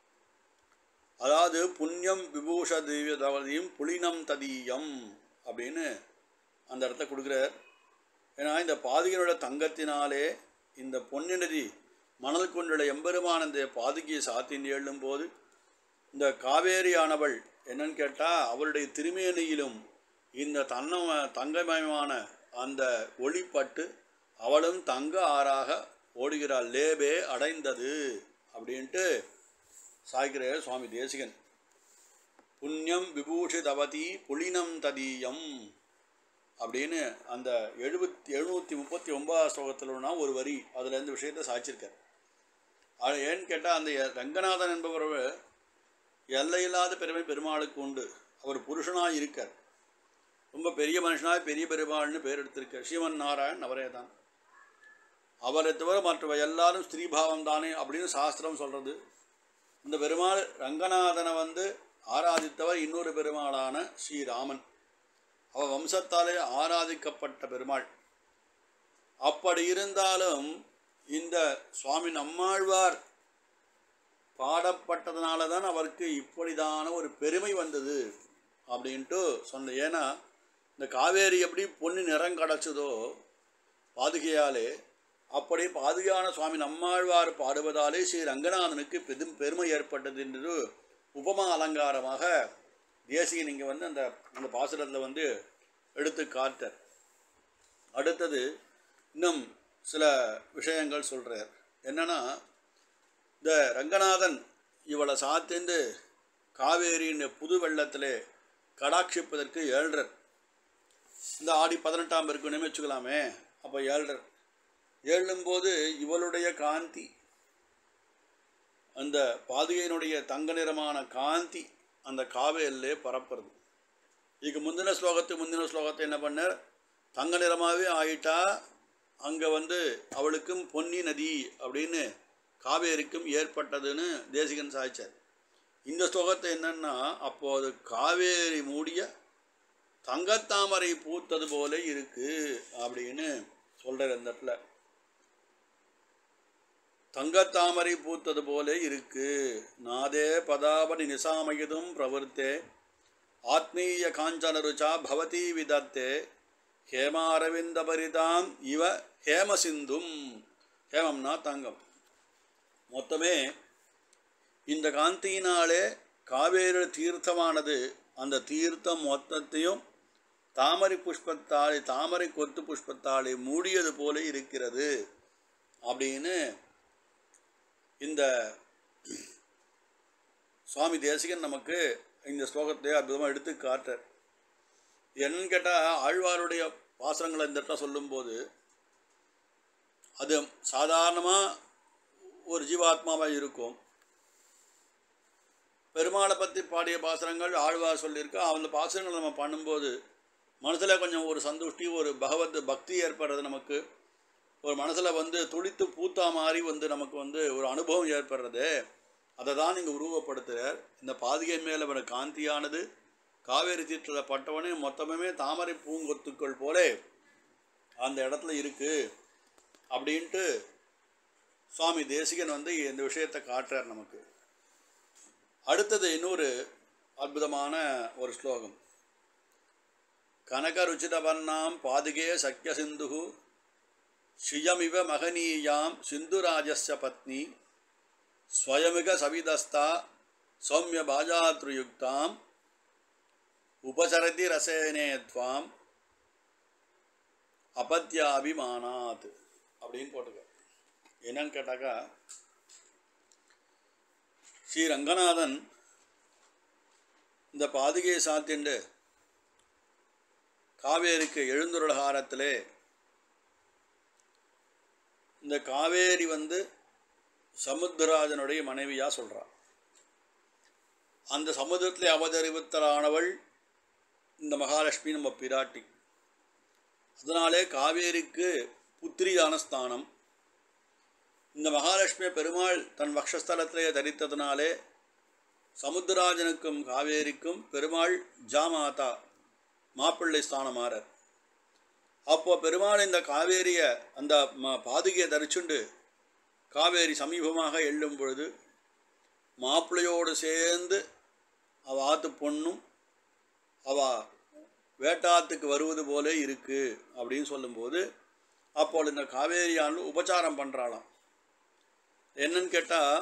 அதாவது புண்ணியம் விபூஷ திவ்ய தவதியும் புலினம் ததீயம் அப்படின்னு அந்த இடத்த கொடுக்குறார் ஏன்னா இந்த பாதுகையோட தங்கத்தினாலே இந்த பொன்னி நதி மணல் கொண்டுள்ள எம்பெருமான இந்த பாதுகையை சாத்தின் எழும்போது இந்த காவேரியானவள் என்னன்னு கேட்டால் அவளுடைய திருமேனியிலும் இந்த தன்ன தங்கமயமான அந்த ஒளிப்பட்டு அவளும் தங்க ஆறாக ஓடுகிறாள் லேபே அடைந்தது அப்படின்ட்டு சாய்கிறார் சுவாமி தேசிகன் புண்ணியம் விபூஷிதவதி புலினம் ததீயம் அப்படின்னு அந்த எழுபத்தி எழுநூற்றி முப்பத்தி ஒன்பதாம் ஸ்லோகத்தில்னா ஒரு வரி அதில் இந்த விஷயத்தை சாய்ச்சிருக்கார் அது ஏன்னு கேட்டால் அந்த ரங்கநாதன் என்பவர் எல்லையில்லாத பெருமை பெருமாளுக்கு உண்டு அவர் புருஷனாக இருக்கார் ரொம்ப பெரிய மனுஷனாக பெரிய பெருமாள்னு பேர் எடுத்திருக்கார் ஸ்ரீமன் நாராயண் அவரே தான் அவரை தவிர மற்றவை எல்லாரும் ஸ்திரீபாவம் தானே அப்படின்னு சாஸ்திரம் சொல்கிறது இந்த பெருமாள் ரங்கநாதனை வந்து ஆராதித்தவர் இன்னொரு பெருமாளான ஸ்ரீராமன் அவ வம்சத்தாலே ஆராதிக்கப்பட்ட பெருமாள் அப்படி இருந்தாலும் இந்த சுவாமி நம்மாழ்வார் பாடப்பட்டதுனால தான் அவருக்கு இப்படிதான ஒரு பெருமை வந்தது அப்படின்ட்டு சொன்ன ஏன்னா இந்த காவேரி எப்படி பொண்ணு நிறம் கிடச்சதோ பாதுகையாலே அப்படி பாதுகையான சுவாமி நம்மாழ்வார் பாடுவதாலே ஸ்ரீ ரங்கநாதனுக்கு பெரும் பெருமை ஏற்பட்டது என்று உபமா அலங்காரமாக தேசிகன் இங்கே வந்து அந்த அந்த பாசுரத்தில் வந்து எடுத்து காட்டார் அடுத்தது இன்னும் சில விஷயங்கள் சொல்கிறார் என்னன்னா இந்த ரங்கநாதன் இவளை சாத்திந்து காவேரியின் புது வெள்ளத்திலே கடாட்சிப்பதற்கு ஏழ்றர் இந்த ஆடி பதினெட்டாம் இருக்குன்னு வச்சுக்கலாமே அப்போ ஏழ்றர் ஏழும்போது இவளுடைய காந்தி அந்த பாதுகையினுடைய தங்க நிறமான காந்தி அந்த காவேரிலே பரப்புறது இதுக்கு முந்தின ஸ்லோகத்துக்கு முந்தின ஸ்லோகத்தை என்ன பண்ணார் தங்க நிறமாகவே ஆயிட்டா அங்கே வந்து அவளுக்கும் பொன்னி நதி அப்படின்னு காவேரிக்கும் ஏற்பட்டதுன்னு தேசிகன் சாய்ச்சார் இந்த ஸ்லோகத்தை என்னன்னா அப்போது காவேரி மூடிய தங்கத்தாமரை பூத்தது போல இருக்கு அப்படின்னு சொல்கிறார் இந்த இடத்துல தங்கத்தாமரை பூத்தது போல இருக்கு நாதே பதாபடி நிசாமயதும் பிரவர்த்தே ஆத்மீய காஞ்சன ருச்சா பவதி விதத்தே ஹேமாரவிந்தபரிதாம் இவ ஹேமசிந்தும் ஹேமம்னா தங்கம் மொத்தமே இந்த காந்தியினாலே காவேரி தீர்த்தமானது அந்த தீர்த்தம் மொத்தத்தையும் தாமரை புஷ்பத்தாலே தாமரை கொத்து புஷ்பத்தாலே மூடியது போல இருக்கிறது அப்படின்னு இந்த சுவாமி தேசிகன் நமக்கு இந்த ஸ்லோகத்தை அற்புதமாக எடுத்து காட்டுறார் என்னன்னு கேட்டால் ஆழ்வாருடைய பாசனங்களை இந்த இடத்துல சொல்லும்போது அது சாதாரணமாக ஒரு ஜீவாத்மாவாக இருக்கும் பெருமாளை பற்றி பாடிய பாசுரங்கள் ஆழ்வார் சொல்லியிருக்கா அந்த பாசுரங்கள் நம்ம பண்ணும்போது மனசில் கொஞ்சம் ஒரு சந்துஷ்டி ஒரு பகவத் பக்தி ஏற்படுறது நமக்கு ஒரு மனசில் வந்து துளித்து பூத்தா மாதிரி வந்து நமக்கு வந்து ஒரு அனுபவம் ஏற்படுறது அதை தான் நீங்கள் உருவப்படுத்துகிறார் இந்த பாதிகை மேலே வர காந்தியானது காவேரி தீர்த்தத்தில் பட்டவனே மொத்தமே தாமரை பூங்கொத்துக்கள் போலே அந்த இடத்துல இருக்குது அப்படின்ட்டு சுவாமி தேசிகன் வந்து இந்த விஷயத்தை காட்டுறார் நமக்கு அடுத்தது இன்னொரு அற்புதமான ஒரு ஸ்லோகம் கனகருச்சிதவர்ணாம் பாதுகே சக்கிய சிந்து ஸ்ரீயமிவ மகனீயாம் சிந்துராஜஸ்ய பத்னி ஸ்வயமிக சவிதஸ்தா சௌமிய பாஜாத்ருயுக்தாம் உபசரதி ரசேனே துவாம் அபத்யாபிமானாத் அப்படின்னு போட்டுக்க என்னன்னு கேட்டாக்கா ஸ்ரீ ரங்கநாதன் இந்த பாதுகையை சாத்திண்டு காவேரிக்கு எழுந்துருளகாரத்திலே இந்த காவேரி வந்து சமுத்திரராஜனுடைய மனைவியாக சொல்கிறான் அந்த சமுத்திரத்தில் அவதரித்தலானவள் இந்த மகாலட்சுமி நம்ம பிராட்டி அதனாலே காவேரிக்கு புத்திரியான ஸ்தானம் இந்த மகாலட்சுமி பெருமாள் தன் வக்ஷஸ்தலத்திலே தரித்ததுனாலே சமுத்திரராஜனுக்கும் காவேரிக்கும் பெருமாள் ஜாமாதா மாப்பிள்ளை ஸ்தானமாறார் அப்போ பெருமாள் இந்த காவேரியை அந்த ம பாதுகையை தரிச்சுண்டு காவேரி சமீபமாக எள்ளும் பொழுது மாப்பிள்ளையோடு சேர்ந்து அவ ஆத்து பொண்ணும் அவ வேட்டாத்துக்கு வருவது போல இருக்கு அப்படின்னு சொல்லும்போது அப்போது இந்த காவேரியானு உபச்சாரம் பண்ணுறாளாம் என்னன்னு கேட்டால்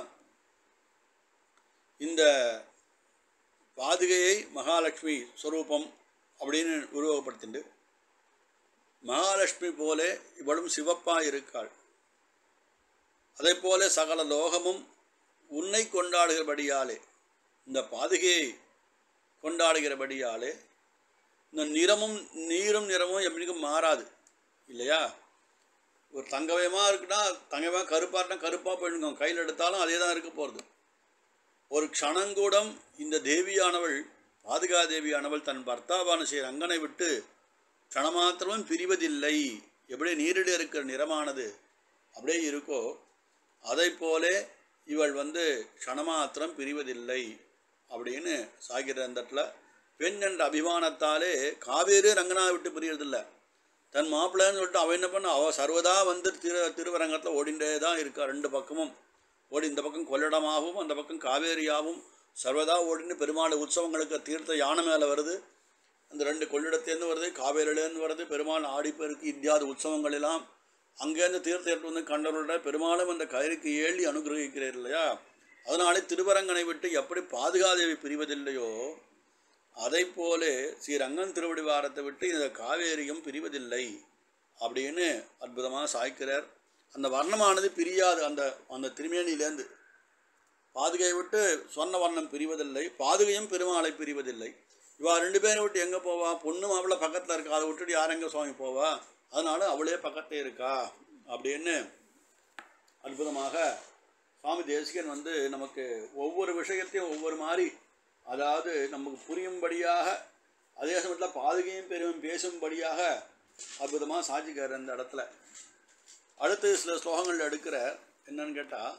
இந்த பாதுகையை மகாலட்சுமி ஸ்வரூபம் அப்படின்னு உருவகப்படுத்திண்டு மகாலட்சுமி போலே இவளும் சிவப்பாக இருக்காள் அதே போல சகல லோகமும் உன்னை கொண்டாடுகிறபடியாலே இந்த பாதுகையை கொண்டாடுகிறபடியாலே இந்த நிறமும் நீரும் நிறமும் எப்படிக்கும் மாறாது இல்லையா ஒரு தங்கமயமாக இருக்குன்னா தங்கமயமாக கருப்பாட்டினா கருப்பாக போயிடுங்க கையில் எடுத்தாலும் அதே தான் இருக்க போகிறது ஒரு க்ஷணங்கூடம் இந்த தேவியானவள் பாதுகா தேவியானவள் தன் பர்த்தாவான ஸ்ரீ ரங்கனை விட்டு க்ஷணமாத்திரமும் பிரிவதில்லை எப்படி நீரில் இருக்கிற நிறமானது அப்படியே இருக்கோ அதை போலே இவள் வந்து க்ஷணமாத்திரம் பிரிவதில்லை அப்படின்னு சாகிற அந்த இடத்துல பெண் என்ற அபிமானத்தாலே காவேரி ரங்கனா விட்டு பிரியறதில்லை தன் மாப்பிள்ளைன்னு சொல்லிட்டு அவன் என்ன பண்ண அவள் சர்வதா வந்து திரு திருவரங்கத்தில் ஓடிண்டே தான் இருக்கா ரெண்டு பக்கமும் ஓடி இந்த பக்கம் கொள்ளிடமாகவும் அந்த பக்கம் காவேரியாகவும் சர்வதா ஓடின்னு பெருமாள் உற்சவங்களுக்கு தீர்த்த யானை மேலே வருது அந்த ரெண்டு கொள்ளிடத்தேருந்து வருது காவேரியிலேருந்து வருது பெருமாள் ஆடிப்பெருக்கு இத்தியாதி உற்சவங்கள் எல்லாம் அங்கேருந்து தீர்த்த எடுத்து வந்து கண்டவர்கள பெருமாளும் அந்த கயிறுக்கு ஏழி அனுகிரகிக்கிறார் இல்லையா அதனாலே திருவரங்கனை விட்டு எப்படி பாதுகாதேவி பிரிவதில்லையோ அதை போலே ஸ்ரீரங்கன் திருவடி வாரத்தை விட்டு இந்த காவேரியும் பிரிவதில்லை அப்படின்னு அற்புதமாக சாய்க்கிறார் அந்த வர்ணமானது பிரியாது அந்த அந்த திருமேனியிலேருந்து பாதுகையை விட்டு சொன்ன வர்ணம் பிரிவதில்லை பாதுகையும் பெருமாளை பிரிவதில்லை இவா ரெண்டு பேரை விட்டு எங்கே போவா பொண்ணு மாப்பிள்ளை பக்கத்தில் இருக்கா அதை விட்டுட்டு யார் எங்கே சுவாமி போவா அதனால அவளே பக்கத்தே இருக்கா அப்படின்னு அற்புதமாக சுவாமி தேசிகன் வந்து நமக்கு ஒவ்வொரு விஷயத்தையும் ஒவ்வொரு மாதிரி அதாவது நமக்கு புரியும்படியாக அதே சமயத்தில் பாதுகையும் பெருமையும் பேசும்படியாக அற்புதமாக சாட்சிக்கார் இந்த இடத்துல அடுத்து சில ஸ்லோகங்கள் எடுக்கிற என்னன்னு கேட்டால்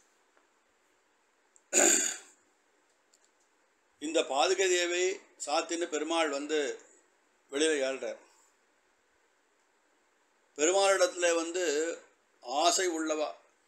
இந்த பாதுகை தேவை சாத்தின்னு பெருமாள் வந்து வெளியில் ஏழ்றார் பெருமாளிடத்துல வந்து ஆசை உள்ளவா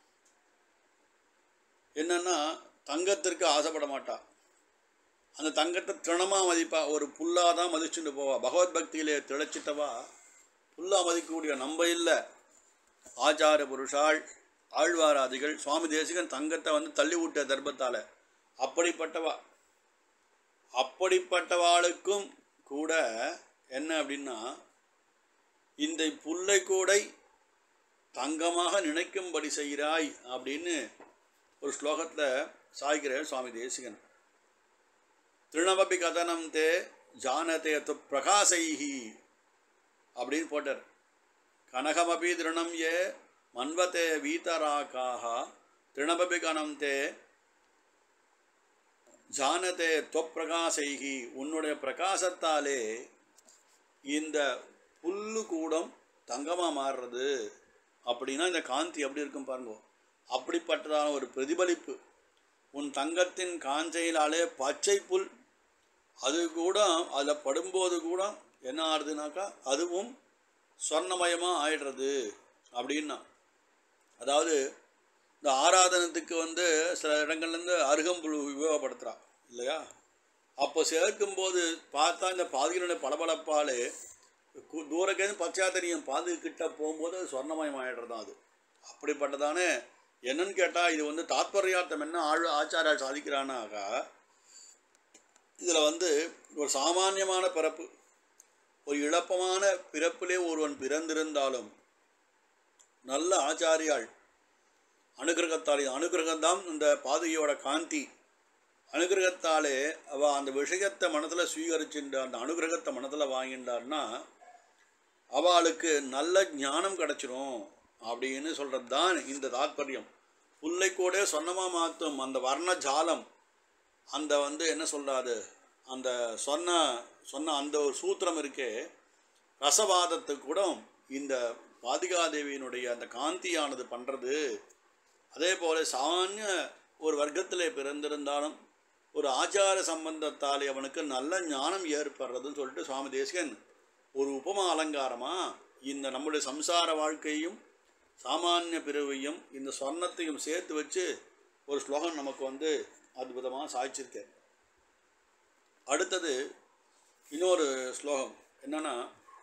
என்னன்னா தங்கத்திற்கு ஆசைப்பட மாட்டா அந்த தங்கத்தை திணமாக மதிப்பா ஒரு புல்லாக தான் மதிச்சுட்டு போவா பகவத் பக்தியிலே திளைச்சிட்டவா புல்லாக மதிக்கக்கூடிய நம்ம இல்லை ஆச்சார புருஷாள் ஆழ்வாராதிகள் சுவாமி தேசிகன் தங்கத்தை வந்து தள்ளி விட்ட தர்பத்தால் அப்படிப்பட்டவா அப்படிப்பட்டவாளுக்கும் கூட என்ன அப்படின்னா இந்த புல்லை கூடை தங்கமாக நினைக்கும்படி செய்கிறாய் அப்படின்னு ஒரு ஸ்லோகத்தில் சாய்கிறார் சுவாமி தேசிகன் திருணபபி கதனம் தே ஜானதே து பிரகாசைஹி அப்படின்னு போட்டார் கனகமபி திருணம் ஏ மன்வத்தே வீதராக்காக திருணபபி கணம் தே ஜானதே தொப்பிரகாசைகி உன்னுடைய பிரகாசத்தாலே இந்த புல்லு கூடம் தங்கமாக மாறுறது அப்படின்னா இந்த காந்தி எப்படி இருக்கும் பாருங்க அப்படிப்பட்டதான ஒரு பிரதிபலிப்பு உன் தங்கத்தின் காஞ்சையினாலே பச்சை புல் அது கூட அதில் படும்போது கூட என்ன ஆகுதுனாக்கா அதுவும் சொர்ணமயமாக ஆயிடுறது அப்படின்னா அதாவது இந்த ஆராதனத்துக்கு வந்து சில இடங்கள்லேருந்து அருகம்புல் உபயோகப்படுத்துகிறா இல்லையா அப்போ சேர்க்கும்போது பார்த்தா இந்த பாதிகளுடைய பளபளப்பாலே கு- தூரக்கேந்து பச்சையா தெரியும் பாது கிட்ட போகும்போது அது சொர்ணமயம் ஆயிடுறது தான் அது அப்படிப்பட்டதானே என்னன்னு கேட்டால் இது வந்து தாத்பரியார்த்தம் என்ன ஆழ் ஆச்சாரியால் சாதிக்கிறானாக்கா இதில் வந்து ஒரு சாமானியமான பிறப்பு ஒரு இழப்பமான பிறப்பிலே ஒருவன் பிறந்திருந்தாலும் நல்ல ஆச்சாரியாள் அனுகிரகத்தாலே அனுகிரகம்தான் இந்த பாதுகையோட காந்தி அனுகிரகத்தாலே அவ அந்த விஷயத்தை மனதில் ஸ்வீகரிச்சுட்டு அந்த அனுகிரகத்தை மனதில் வாங்கிட்டார்னா அவளுக்கு நல்ல ஞானம் கிடைச்சிரும் அப்படின்னு சொல்கிறது தான் இந்த தாத்பரியம் புல்லை கூட சொன்னமா மாற்றும் அந்த வர்ண ஜாலம் அந்த வந்து என்ன சொல்றாரு அந்த சொன்ன சொன்ன அந்த ஒரு சூத்திரம் இருக்கே ரசவாதத்துக்கு கூட இந்த பாதிகாதேவியினுடைய அந்த காந்தியானது பண்ணுறது அதே போல சாமானிய ஒரு வர்க்கத்திலே பிறந்திருந்தாலும் ஒரு ஆச்சார சம்பந்தத்தாலே அவனுக்கு நல்ல ஞானம் ஏற்படுறதுன்னு சொல்லிட்டு சுவாமி தேசிகன் ஒரு உபமா அலங்காரமா இந்த நம்முடைய சம்சார வாழ்க்கையும் சாமானிய பிறவையும் இந்த சொர்ணத்தையும் சேர்த்து வச்சு ஒரு ஸ்லோகம் நமக்கு வந்து அற்புதமாக சாய்ச்சிருக்கேன் அடுத்தது இன்னொரு ஸ்லோகம் என்னன்னா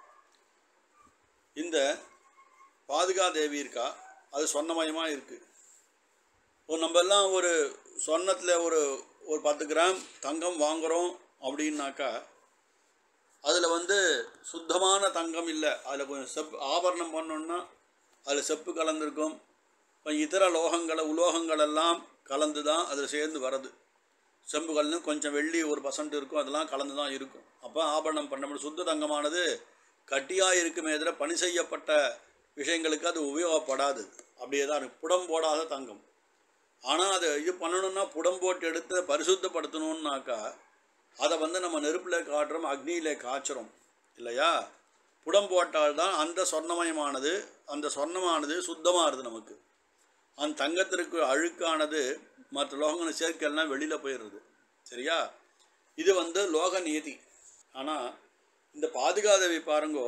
இந்த பாதுகா தேவி இருக்கா அது சொன்னமயமாக இருக்குது இப்போ நம்ம எல்லாம் ஒரு சொன்னத்தில் ஒரு ஒரு பத்து கிராம் தங்கம் வாங்குகிறோம் அப்படின்னாக்கா அதில் வந்து சுத்தமான தங்கம் இல்லை அதில் கொஞ்சம் செப் ஆபரணம் பண்ணோன்னா அதில் செப்பு கலந்துருக்கும் கொஞ்சம் இதர லோகங்களை உலோகங்கள் எல்லாம் கலந்து தான் அதில் சேர்ந்து வருது செம்பு கலந்து கொஞ்சம் வெள்ளி ஒரு பர்சன்ட் இருக்கும் அதெல்லாம் கலந்து தான் இருக்கும் அப்போ ஆபரணம் பண்ண முடியும் சுத்த தங்கமானது கட்டியாக இருக்குமே எதிர பணி செய்யப்பட்ட விஷயங்களுக்கு அது உபயோகப்படாது அப்படியே தான் இருக்கும் புடம் போடாத தங்கம் ஆனால் அதை இது பண்ணணும்னா புடம் போட்டு எடுத்து பரிசுத்தப்படுத்தணுன்னாக்கா அதை வந்து நம்ம நெருப்பில் காட்டுறோம் அக்னியில் காய்ச்சுறோம் இல்லையா புடம் போட்டால்தான் அந்த சொர்ணமயமானது அந்த சொர்ணமானது சுத்தமாகுது நமக்கு அந்த தங்கத்திற்கு அழுக்கானது மற்ற லோகங்களை சேர்க்கலாம் வெளியில் போயிடுறது சரியா இது வந்து லோக நியதி ஆனால் இந்த பாதுகாதேவி பாருங்கோ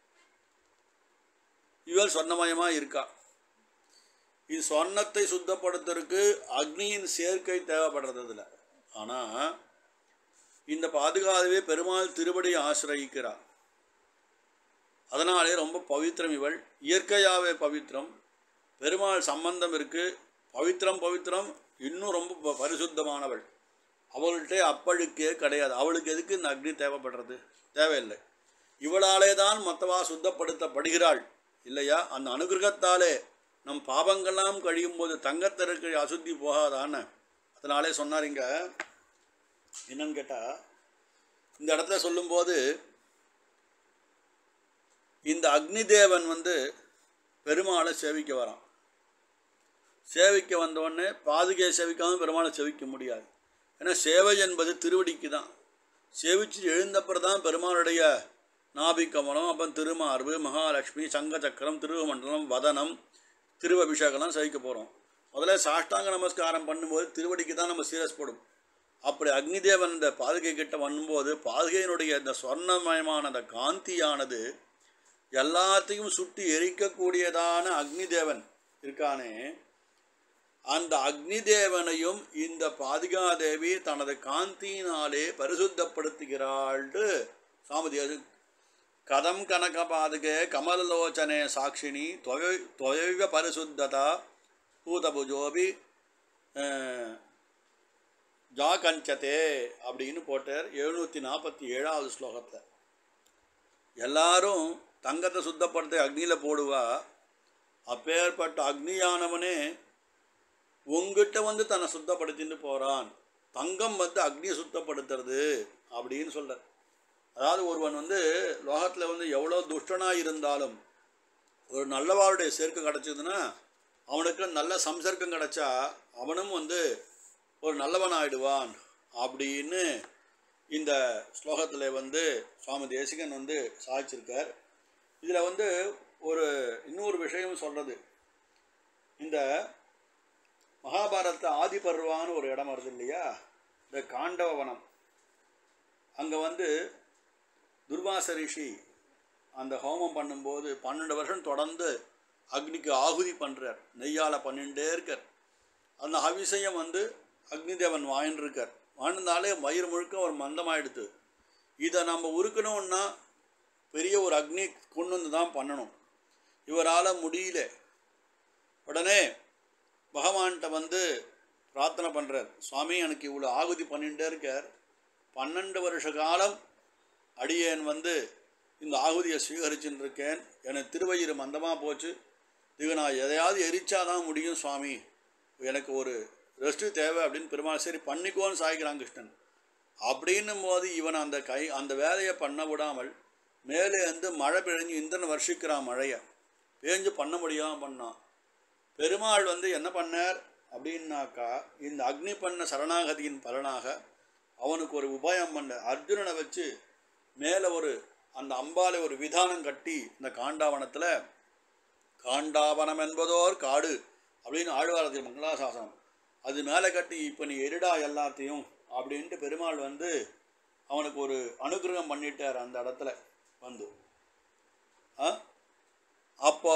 இவள் சொர்ணமயமாக இருக்கா இது சொர்ணத்தை சுத்தப்படுத்துறதுக்கு அக்னியின் சேர்க்கை தேவைப்படுறது இதில் ஆனால் இந்த பாதுகாதவே பெருமாள் திருவடியை ஆசிரயிக்கிறார் அதனாலே ரொம்ப பவித்திரம் இவள் இயற்கையாகவே பவித்திரம் பெருமாள் சம்பந்தம் இருக்கு பவித்திரம் பவித்திரம் இன்னும் ரொம்ப ப- பரிசுத்தமானவள் அவள்கிட்ட அப்பழுக்கே கிடையாது அவளுக்கு எதுக்கு இந்த அக்னி தேவைப்படுறது தேவையில்லை இவளாலே தான் மற்றவா சுத்தப்படுத்தப்படுகிறாள் இல்லையா அந்த அனுகிரகத்தாலே நம் பாவங்கள்லாம் கழியும் போது தங்கத்திற்கு அசுத்தி போகாதான்னு அதனாலே சொன்னார் இங்க என்னன்னு கேட்டால் இந்த இடத்துல சொல்லும்போது இந்த அக்னி தேவன் வந்து பெருமாளை சேவிக்க வரான் சேவிக்க வந்தோடனே பாதுகையை சேவிக்காம பெருமாளை சேவிக்க முடியாது ஏன்னா சேவை என்பது திருவடிக்கு தான் சேவிச்சு எழுந்தப்புறம் தான் பெருமாளுடைய நாபிக்கமலம் அப்புறம் திருமார்பு மகாலட்சுமி சங்க சக்கரம் திருவமண்டலம் வதனம் திருவபிஷேகம்லாம் சேவிக்க போகிறோம் முதல்ல சாஷ்டாங்க நமஸ்காரம் பண்ணும்போது திருவடிக்கு தான் நம்ம சீரஸ் போடும் அப்படி அக்னிதேவன் இந்த பாதுகை கிட்ட வரும்போது பாதுகையினுடைய இந்த சொர்ணமயமான அந்த காந்தியானது எல்லாத்தையும் சுட்டி எரிக்கக்கூடியதான அக்னிதேவன் இருக்கானே அந்த அக்னி தேவனையும் இந்த பாதுகாதேவி தனது காந்தியினாலே பரிசுத்தப்படுத்துகிறாள்னு சாமதி கதம் கனக பாதுகே கமலலோச்சனே சாட்சினி தொய தொயவ பரிசுத்ததா பூதபுஜோபி அஹ், ஜாகஞ்சதே அப்படின்னு போட்டார் எழுநூற்றி நாற்பத்தி ஏழாவது ஸ்லோகத்தில் எல்லாரும் தங்கத்தை சுத்தப்படுத்த அக்னியில் போடுவா அப்பேற்பட்ட அக்னியானவனே உங்ககிட்ட வந்து தன்னை சுத்தப்படுத்திட்டு போகிறான் தங்கம் வந்து அக்னியை சுத்தப்படுத்துறது அப்படின்னு சொல்கிறார் அதாவது ஒருவன் வந்து லோகத்தில் வந்து எவ்வளோ துஷ்டனாக இருந்தாலும் ஒரு நல்லவாளுடைய சேர்க்கை கிடச்சிதுன்னா அவனுக்கு நல்ல சம்சர்க்கம் கிடைச்சா அவனும் வந்து ஒரு நல்லவன் ஆயிடுவான் அப்படின்னு இந்த ஸ்லோகத்தில் வந்து சுவாமி தேசிகன் வந்து சாதிச்சிருக்கார் இதில் வந்து ஒரு இன்னொரு விஷயம் சொல்கிறது இந்த மகாபாரதத்தில் ஆதிபர்வான்னு ஒரு இடம் வருது இல்லையா இந்த காண்டவ வனம் அங்கே வந்து துர்வாச ரிஷி அந்த ஹோமம் பண்ணும்போது பன்னெண்டு வருஷம் தொடர்ந்து அக்னிக்கு ஆகுதி பண்ணுறார் நெய்யால் பண்ணிகிட்டே இருக்கார் அந்த அபிஷேகம் வந்து அக்னி தேவன் வாங்கின்னு இருக்கார் வாழ்ந்தாலே வயிறு முழுக்க ஒரு மந்தமாயிடுது இதை நம்ம உருக்கணும்னா பெரிய ஒரு அக்னி கொண்டு வந்து தான் பண்ணணும் இவரால் முடியல உடனே பகவான்கிட்ட வந்து பிரார்த்தனை பண்ணுறார் சுவாமி எனக்கு இவ்வளோ ஆகுதி பண்ணிகிட்டே இருக்கார் பன்னெண்டு வருஷ காலம் அடியேன் வந்து இந்த ஆகுதியை ஸ்வீகரிச்சுட்டு இருக்கேன் எனக்கு திருவயிறு மந்தமாக போச்சு இது நான் எதையாவது எரிச்சாதான் முடியும் சுவாமி எனக்கு ஒரு ரெஸ்ட்டு தேவை அப்படின்னு பெருமாள் சரி பண்ணிக்கோன்னு சாய்க்கிறான் கிருஷ்ணன் அப்படின்னும் போது இவன் அந்த கை அந்த வேலையை பண்ண விடாமல் மேலே வந்து மழை பெஞ்சு இந்திரன் வருஷிக்கிறான் மழையை பேஞ்சு பண்ண முடியாமல் பண்ணான் பெருமாள் வந்து என்ன பண்ணார் அப்படின்னாக்கா இந்த அக்னி பண்ண சரணாகதியின் பலனாக அவனுக்கு ஒரு உபாயம் பண்ண அர்ஜுனனை வச்சு மேலே ஒரு அந்த அம்பாலை ஒரு விதானம் கட்டி இந்த காண்டாவனத்தில் காண்டாவனம் என்பதோர் காடு அப்படின்னு ஆழ்வாரத்தில் மங்களாசாசனம் அது மேலே கட்டி இப்போ நீ எரிடா எல்லாத்தையும் அப்படின்ட்டு பெருமாள் வந்து அவனுக்கு ஒரு அனுகிரகம் பண்ணிட்டார் அந்த இடத்துல வந்து ஆ அப்போ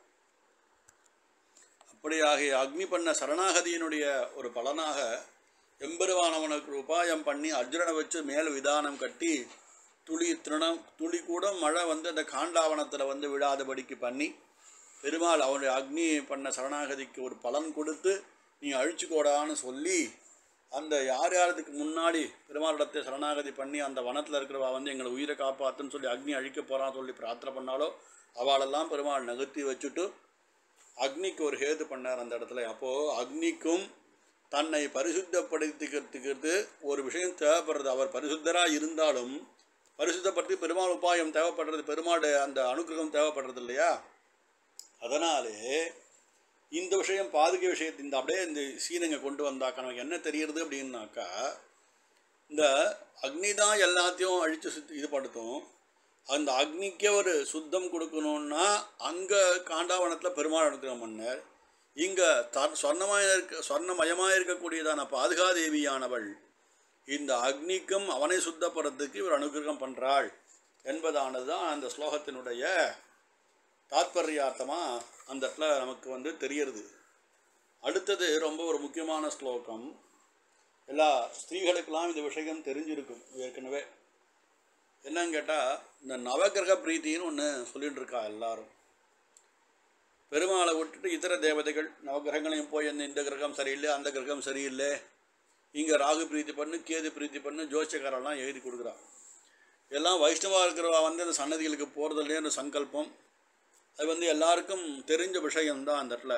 அப்படியாகிய அக்னி பண்ண சரணாகதியினுடைய ஒரு பலனாக எம்பெருவானவனுக்கு ஒரு உபாயம் பண்ணி அர்ஜுனனை வச்சு மேல் விதானம் கட்டி துளி திருணம் துளி கூட மழை வந்து அந்த காண்டாவனத்தில் வந்து விடாதபடிக்கு பண்ணி பெருமாள் அவனுடைய அக்னி பண்ண சரணாகதிக்கு ஒரு பலன் கொடுத்து நீ அழிச்சுக்கோடான்னு சொல்லி அந்த யார் யாரதுக்கு முன்னாடி பெருமாளிடத்தை சரணாகதி பண்ணி அந்த வனத்தில் இருக்கிறவா வந்து எங்களை உயிரை காப்பாற்றுன்னு சொல்லி அக்னி அழிக்க போகிறான்னு சொல்லி பிரார்த்தனை பண்ணாலோ அவளெல்லாம் பெருமாள் நகர்த்தி வச்சுட்டு அக்னிக்கு ஒரு ஹேது பண்ணார் அந்த இடத்துல அப்போது அக்னிக்கும் தன்னை பரிசுத்தப்படுத்திக்கிறதுக்கு ஒரு விஷயம் தேவைப்படுறது அவர் பரிசுத்தராக இருந்தாலும் பரிசுத்தப்படுத்தி பெருமாள் உபாயம் தேவைப்படுறது பெருமாள் அந்த அனுகிரகம் தேவைப்படுறது இல்லையா அதனாலே இந்த விஷயம் பாதுகை விஷயத்தை இந்த அப்படியே இந்த சீனங்க கொண்டு வந்தாக்கா நமக்கு என்ன தெரியுறது அப்படின்னாக்கா இந்த அக்னி தான் எல்லாத்தையும் அழித்து சுத்தி இது படுத்தும் அந்த அக்னிக்கே ஒரு சுத்தம் கொடுக்கணுன்னா அங்கே காண்டாவனத்தில் பெருமாள் அனுகிரகம் பண்ணார் இங்கே த சொர்ணமாக இருக்க சொர்ணமயமாக இருக்கக்கூடியதான பாதுகாதேவியானவள் இந்த அக்னிக்கும் அவனை சுத்தப்படுறதுக்கு இவர் அனுகிரகம் பண்ணுறாள் என்பதானது தான் அந்த ஸ்லோகத்தினுடைய தாத்பரியார்த்தமாக அந்த இடத்துல நமக்கு வந்து தெரியறது அடுத்தது ரொம்ப ஒரு முக்கியமான ஸ்லோகம் எல்லா ஸ்திரீகளுக்கெல்லாம் இந்த விஷயம் தெரிஞ்சிருக்கும் ஏற்கனவே என்னன்னு கேட்டால் இந்த நவகிரக பிரீத்தின்னு ஒன்று சொல்லிட்டு இருக்கா எல்லாரும் பெருமாளை விட்டுட்டு இதர தேவதைகள் நவகிரகங்களையும் போய் அந்த இந்த கிரகம் சரியில்லை அந்த கிரகம் சரியில்லை இங்கே ராகு பிரீத்தி பண்ணு கேது பிரீத்தி பண்ணு ஜோசியக்காரெல்லாம் எழுதி கொடுக்குறா எல்லாம் வைஷ்ணவா இருக்கிறவா வந்து அந்த சன்னதிகளுக்கு போகிறதுலேன்னு சங்கல்பம் அது வந்து எல்லாருக்கும் தெரிஞ்ச விஷயம்தான் அந்த இடத்துல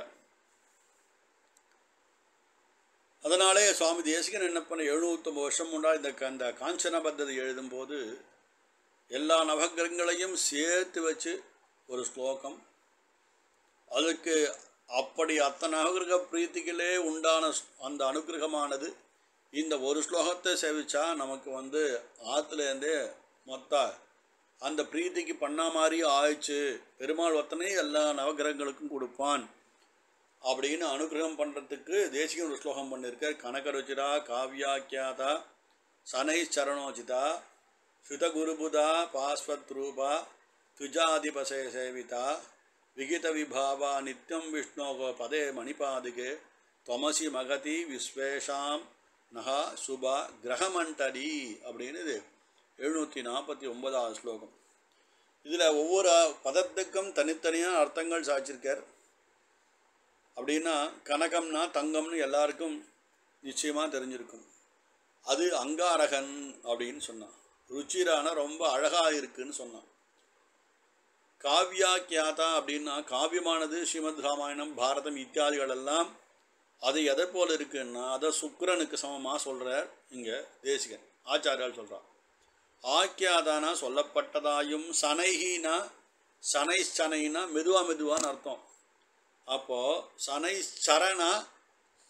அதனாலே சுவாமி தேசிகன் என்ன பண்ண எழுநூற்றம்பது வருஷம் முன்னாடி இந்த க- இந்த காஞ்சன பத்ததி எழுதும்போது எல்லா நவகிரகங்களையும் சேர்த்து வச்சு ஒரு ஸ்லோகம் அதுக்கு அப்படி அத்தனை நவகிரக பிரீத்திகளே உண்டான ஸ்- அந்த அனுகிரகமானது இந்த ஒரு ஸ்லோகத்தை சேவிச்சா நமக்கு வந்து ஆற்றுலேருந்தே மொத்த அந்த பிரீத்திக்கு பண்ண மாதிரி ஆயிடுச்சு பெருமாள் ஒத்தனை எல்லா நவகிரகங்களுக்கும் கொடுப்பான் அப்படின்னு அனுகிரகம் பண்ணுறதுக்கு தேசிகன் ஒரு ஸ்லோகம் பண்ணியிருக்கார் கனகருச்சிரா காவ்யாக்கியாதா சனை சரணோச்சிதா சுதகுருபுதா பாஸ்வத் ரூபா துஜாதிபசே சேவிதா விகித விபாவா நித்யம் விஷ்ணோகோ பதே மணிபாதிகே தொமசி மகதி விஸ்வேஷாம் நகா சுபா கிரகமண்டடி அப்படின்னு இது எழுநூற்றி நாற்பத்தி ஒன்பதாவது ஸ்லோகம் இதில் ஒவ்வொரு பதத்துக்கும் தனித்தனியாக அர்த்தங்கள் சாய்ச்சிருக்கார் அப்படின்னா கனகம்னா தங்கம்னு எல்லாருக்கும் நிச்சயமாக தெரிஞ்சிருக்கும் அது அங்காரகன் அப்படின்னு சொன்னான் ருச்சிரான ரொம்ப அழகாக இருக்குன்னு சொன்னான் காவ்யாக்கியாதா அப்படின்னா காவியமானது ஸ்ரீமத் ராமாயணம் பாரதம் இத்தியாதிகள் எல்லாம் அது எதை போல் இருக்குன்னா அதை சுக்கிரனுக்கு சமமாக சொல்கிறார் இங்கே தேசிகன் ஆச்சாரியால் சொல்கிறார் ஆக்கியாதானா சொல்லப்பட்டதாயும் சனைஹினா சனை சனைனா மெதுவா மெதுவான்னு அர்த்தம் அப்போது சனை சரணா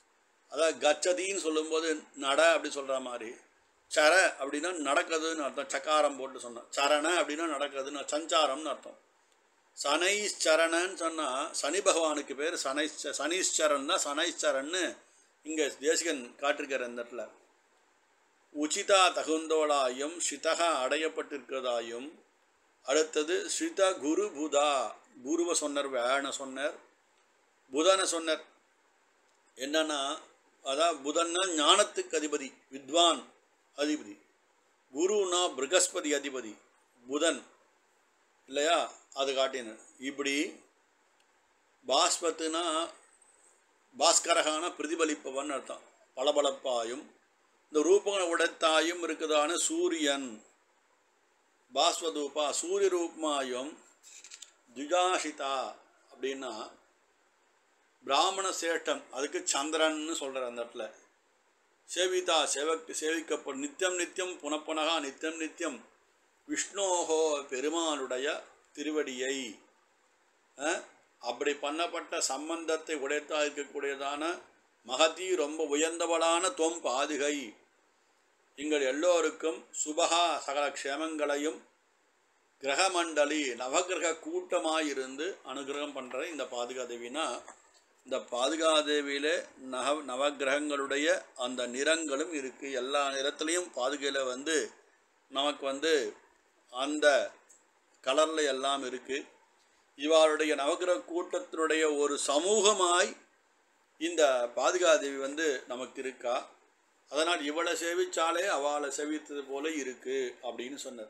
அதாவது கச்சதின்னு சொல்லும்போது நட அப்படி சொல்கிற மாதிரி சர அப்படின்னா நடக்குதுன்னு அர்த்தம் சக்காரம் போட்டு சொன்னோம் சரண அப்படின்னா நடக்குதுன்னு சஞ்சாரம்னு அர்த்தம் சனைச்சரணன்னு சொன்னால் சனி பகவானுக்கு பேர் சனை சனீஸ்வரன் தான் சனைச்சரன்னு இங்கே தேசிகன் காட்டிருக்கார் இந்த இடத்துல உச்சிதா தகுந்தோளாயும் சிதகா அடையப்பட்டிருக்கிறதாயும் அடுத்தது ஸ்ரித குரு புதா குருவை சொன்னார் வேண சொன்னார் புதனை சொன்னார் என்னன்னா அதான் புதன்னா ஞானத்துக்கு அதிபதி வித்வான் அதிபதி குருனா ப்ரகஸ்பதி அதிபதி புதன் இல்லையா அது காட்டினார் இப்படி பாஸ்பத்துனா பாஸ்கரகான பிரதிபலிப்பவன் அர்த்தம் பளபளப்பாயும் இந்த ரூபங்களை உடைத்தாயும் இருக்குதான சூரியன் பாஸ்வதூபா சூரிய ரூபமாயும் துஜாஷிதா அப்படின்னா பிராமண சேட்டம் அதுக்கு சந்திரன்னு சொல்கிறார் அந்த இடத்துல சேவிதா சேவக் சேவிக்கப்படும் நித்தியம் நித்தியம் புனப்புனகா நித்தியம் நித்தியம் விஷ்ணோஹோ பெருமானுடைய திருவடியை அஹ், அப்படி பண்ணப்பட்ட சம்பந்தத்தை உடைத்தா இருக்கக்கூடியதான மகதி ரொம்ப உயர்ந்தவளான தொம் பாதுகை எங்கள் எல்லோருக்கும் சுபகா சகல க்ஷேமங்களையும் கிரகமண்டலி நவகிரக கூட்டமாயிருந்து அனுகிரகம் பண்ணுற இந்த பாதுகாதேவினா இந்த பாதுகாதேவியில் நவ நவகிரகங்களுடைய அந்த நிறங்களும் இருக்குது எல்லா நிறத்துலேயும் பாதுகையில் வந்து நமக்கு வந்து அந்த கலரில் எல்லாம் இருக்குது இவருடைய நவகிரக கூட்டத்தினுடைய ஒரு சமூகமாய் இந்த பாதுகாதேவி வந்து நமக்கு இருக்கா அதனால் இவளை சேவிச்சாலே அவளை சேவித்தது போல இருக்கு அப்படின்னு சொன்னார்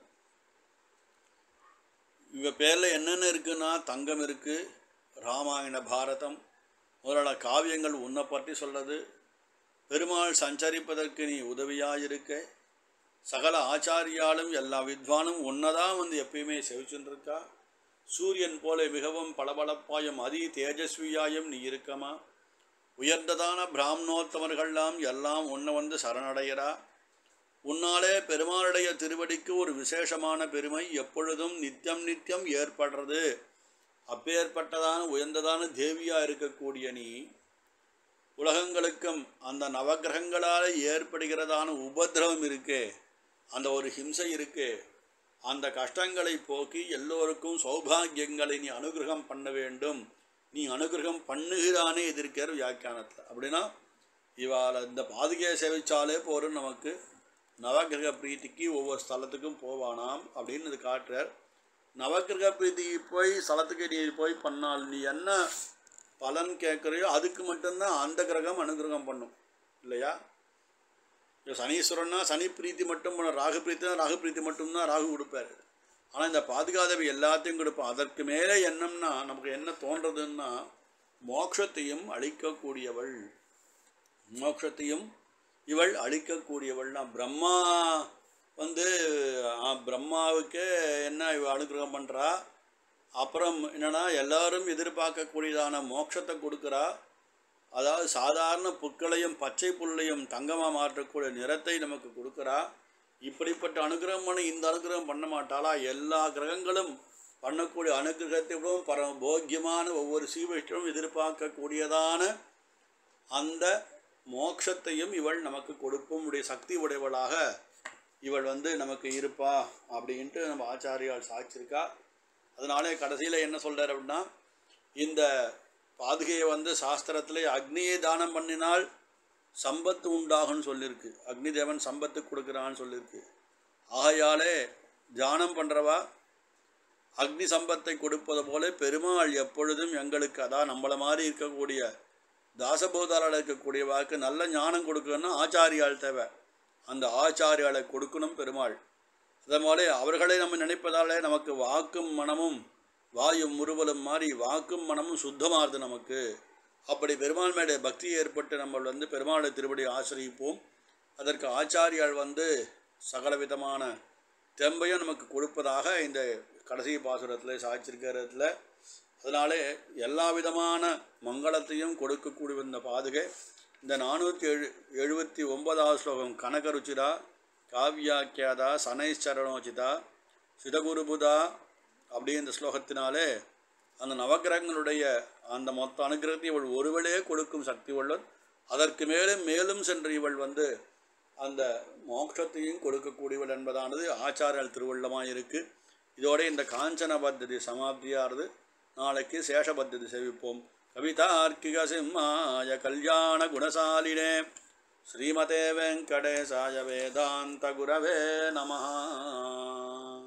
இவ பேரில் என்னென்ன இருக்குன்னா தங்கம் இருக்குது ராமாயண பாரதம் முதலான காவியங்கள் உன்னை பற்றி சொல்றது பெருமாள் சஞ்சரிப்பதற்கு நீ உதவியாயிருக்க சகல ஆச்சாரியாலும் எல்லா வித்வானும் உன்னதான் வந்து எப்பயுமே செவிச்சுட்டு இருக்கா சூரியன் போல மிகவும் பளபளப்பாயும் அதி தேஜஸ்வியாயும் நீ இருக்கமா உயர்ந்ததான பிராமணோத்தமர்கள்லாம் எல்லாம் உன்னை வந்து சரணடைகிறா உன்னாலே பெருமாளுடைய திருவடிக்கு ஒரு விசேஷமான பெருமை எப்பொழுதும் நித்தியம் நித்தியம் ஏற்படுறது அப்பேற்பட்டதான உயர்ந்ததான தேவியாக இருக்கக்கூடிய நீ உலகங்களுக்கும் அந்த நவகிரகங்களால் ஏற்படுகிறதான உபதிரவம் இருக்கே அந்த ஒரு ஹிம்சை இருக்கே அந்த கஷ்டங்களை போக்கி எல்லோருக்கும் சௌபாகியங்களை நீ அனுகிரகம் பண்ண வேண்டும் நீ அனுகிரகம் பண்ணுகிறானே எதிர்க்கிற வியாக்கியானத்தில் அப்படின்னா இவாளை இந்த பாதுகையை சேவிச்சாலே போகிறோம் நமக்கு நவகிரக பிரீத்திக்கு ஒவ்வொரு ஸ்தலத்துக்கும் போவானாம் அப்படின்னு இது காட்டுறார் நவகிரக பிரீத்திக்கு போய் ஸ்தலத்துக்கு நீ போய் பண்ணால் நீ என்ன பலன் கேட்குறியோ அதுக்கு மட்டும்தான் அந்த கிரகம் அனுகிரகம் பண்ணும் இல்லையா இப்போ சனீஸ்வரன்னா சனி பிரீத்தி மட்டும் பண்ண ராகு பிரீத்தி தான் ராகு பிரீத்தி மட்டும்தான் ராகு கொடுப்பாரு ஆனால் இந்த பாதுகாதவி எல்லாத்தையும் கொடுப்பான் அதற்கு மேலே என்னம்னா நமக்கு என்ன தோன்றதுன்னா மோட்சத்தையும் அளிக்கக்கூடியவள் மோட்சத்தையும் இவள் அழிக்கக்கூடியவள்னா பிரம்மா வந்து ஆ, பிரம்மாவுக்கு என்ன இவ அனுகிரகம் பண்ணுறா அப்புறம் என்னன்னா எல்லாரும் எதிர்பார்க்கக்கூடியதான மோட்சத்தை கொடுக்குறா அதாவது சாதாரண புற்களையும் பச்சை புல்லையும் தங்கமாக மாற்றக்கூடிய நிறத்தை நமக்கு கொடுக்குறா இப்படிப்பட்ட அனுகிரகம் பண்ணி இந்த அனுகிரகம் பண்ண மாட்டாளா எல்லா கிரகங்களும் பண்ணக்கூடிய அனுகிரகத்தை விடவும் பரம போக்கியமான ஒவ்வொரு சீவைஷ்டமும் எதிர்பார்க்கக்கூடியதான அந்த மோட்சத்தையும் இவள் நமக்கு கொடுக்கும் உடைய சக்தி உடையவளாக இவள் வந்து நமக்கு இருப்பா அப்படின்ட்டு நம்ம ஆச்சாரியால் சாட்சிருக்கா அதனாலே கடைசியில் என்ன சொல்றார் அப்படின்னா இந்த பாதுகையை வந்து சாஸ்திரத்திலே அக்னியை தானம் பண்ணினால் சம்பத்து உண்டாகும்னு சொல்லியிருக்கு அக்னி தேவன் சம்பத்து கொடுக்குறான்னு சொல்லியிருக்கு ஆகையாலே தியானம் பண்ணுறவா அக்னி சம்பத்தை கொடுப்பது போல பெருமாள் எப்பொழுதும் எங்களுக்கு அதான் நம்மளை மாதிரி இருக்கக்கூடிய தாசபோதாரால் இருக்கக்கூடியவாக்கு நல்ல ஞானம் கொடுக்கணும்னா ஆச்சாரியால் தேவை அந்த ஆச்சாரியாலை கொடுக்கணும் பெருமாள் அதே போல அவர்களை நம்ம நினைப்பதாலே நமக்கு வாக்கும் மனமும் வாயும் முறுவலும் மாறி வாக்கும் மனமும் சுத்தமாகுது நமக்கு அப்படி பெருமாள் மேலே பக்தி ஏற்பட்டு நம்ம வந்து பெருமாளை திருப்படி ஆசிரியிப்போம் அதற்கு ஆச்சாரியால் வந்து சகலவிதமான தெம்பையும் நமக்கு கொடுப்பதாக இந்த கடைசி பாசுரத்தில் சாய்ச்சிருக்கிறதுல அதனாலே எல்லா விதமான மங்களத்தையும் கொடுக்கக்கூடிய இந்த பாதுகை இந்த நானூற்றி எழு எழுபத்தி ஒன்பதாவது ஸ்லோகம் கனகருச்சிரா காவ்யாக்கியாதா சனைச்சரணோச்சிதா சிதகுருபுதா அப்படி இந்த ஸ்லோகத்தினாலே அந்த நவக்கிரகங்களுடைய அந்த மொத்த அனுகிரகத்தை இவள் ஒருவளே கொடுக்கும் சக்தி உள்ளது அதற்கு மேலும் மேலும் சென்று இவள் வந்து அந்த மோட்சத்தையும் கொடுக்கக்கூடியவள் என்பதானது ஆச்சாரியல் திருவள்ளமாக இருக்கு இதோட இந்த காஞ்சன பத்ததி சமாப்தியாகிறது நாளைக்கு சேஷ பத்ததி சேவிப்போம் கவிதார்க்கிக சிம்மாய கல்யாண குணசாலினே ஸ்ரீமதே வெங்கடேசாய வேதாந்த குரவே நமஹா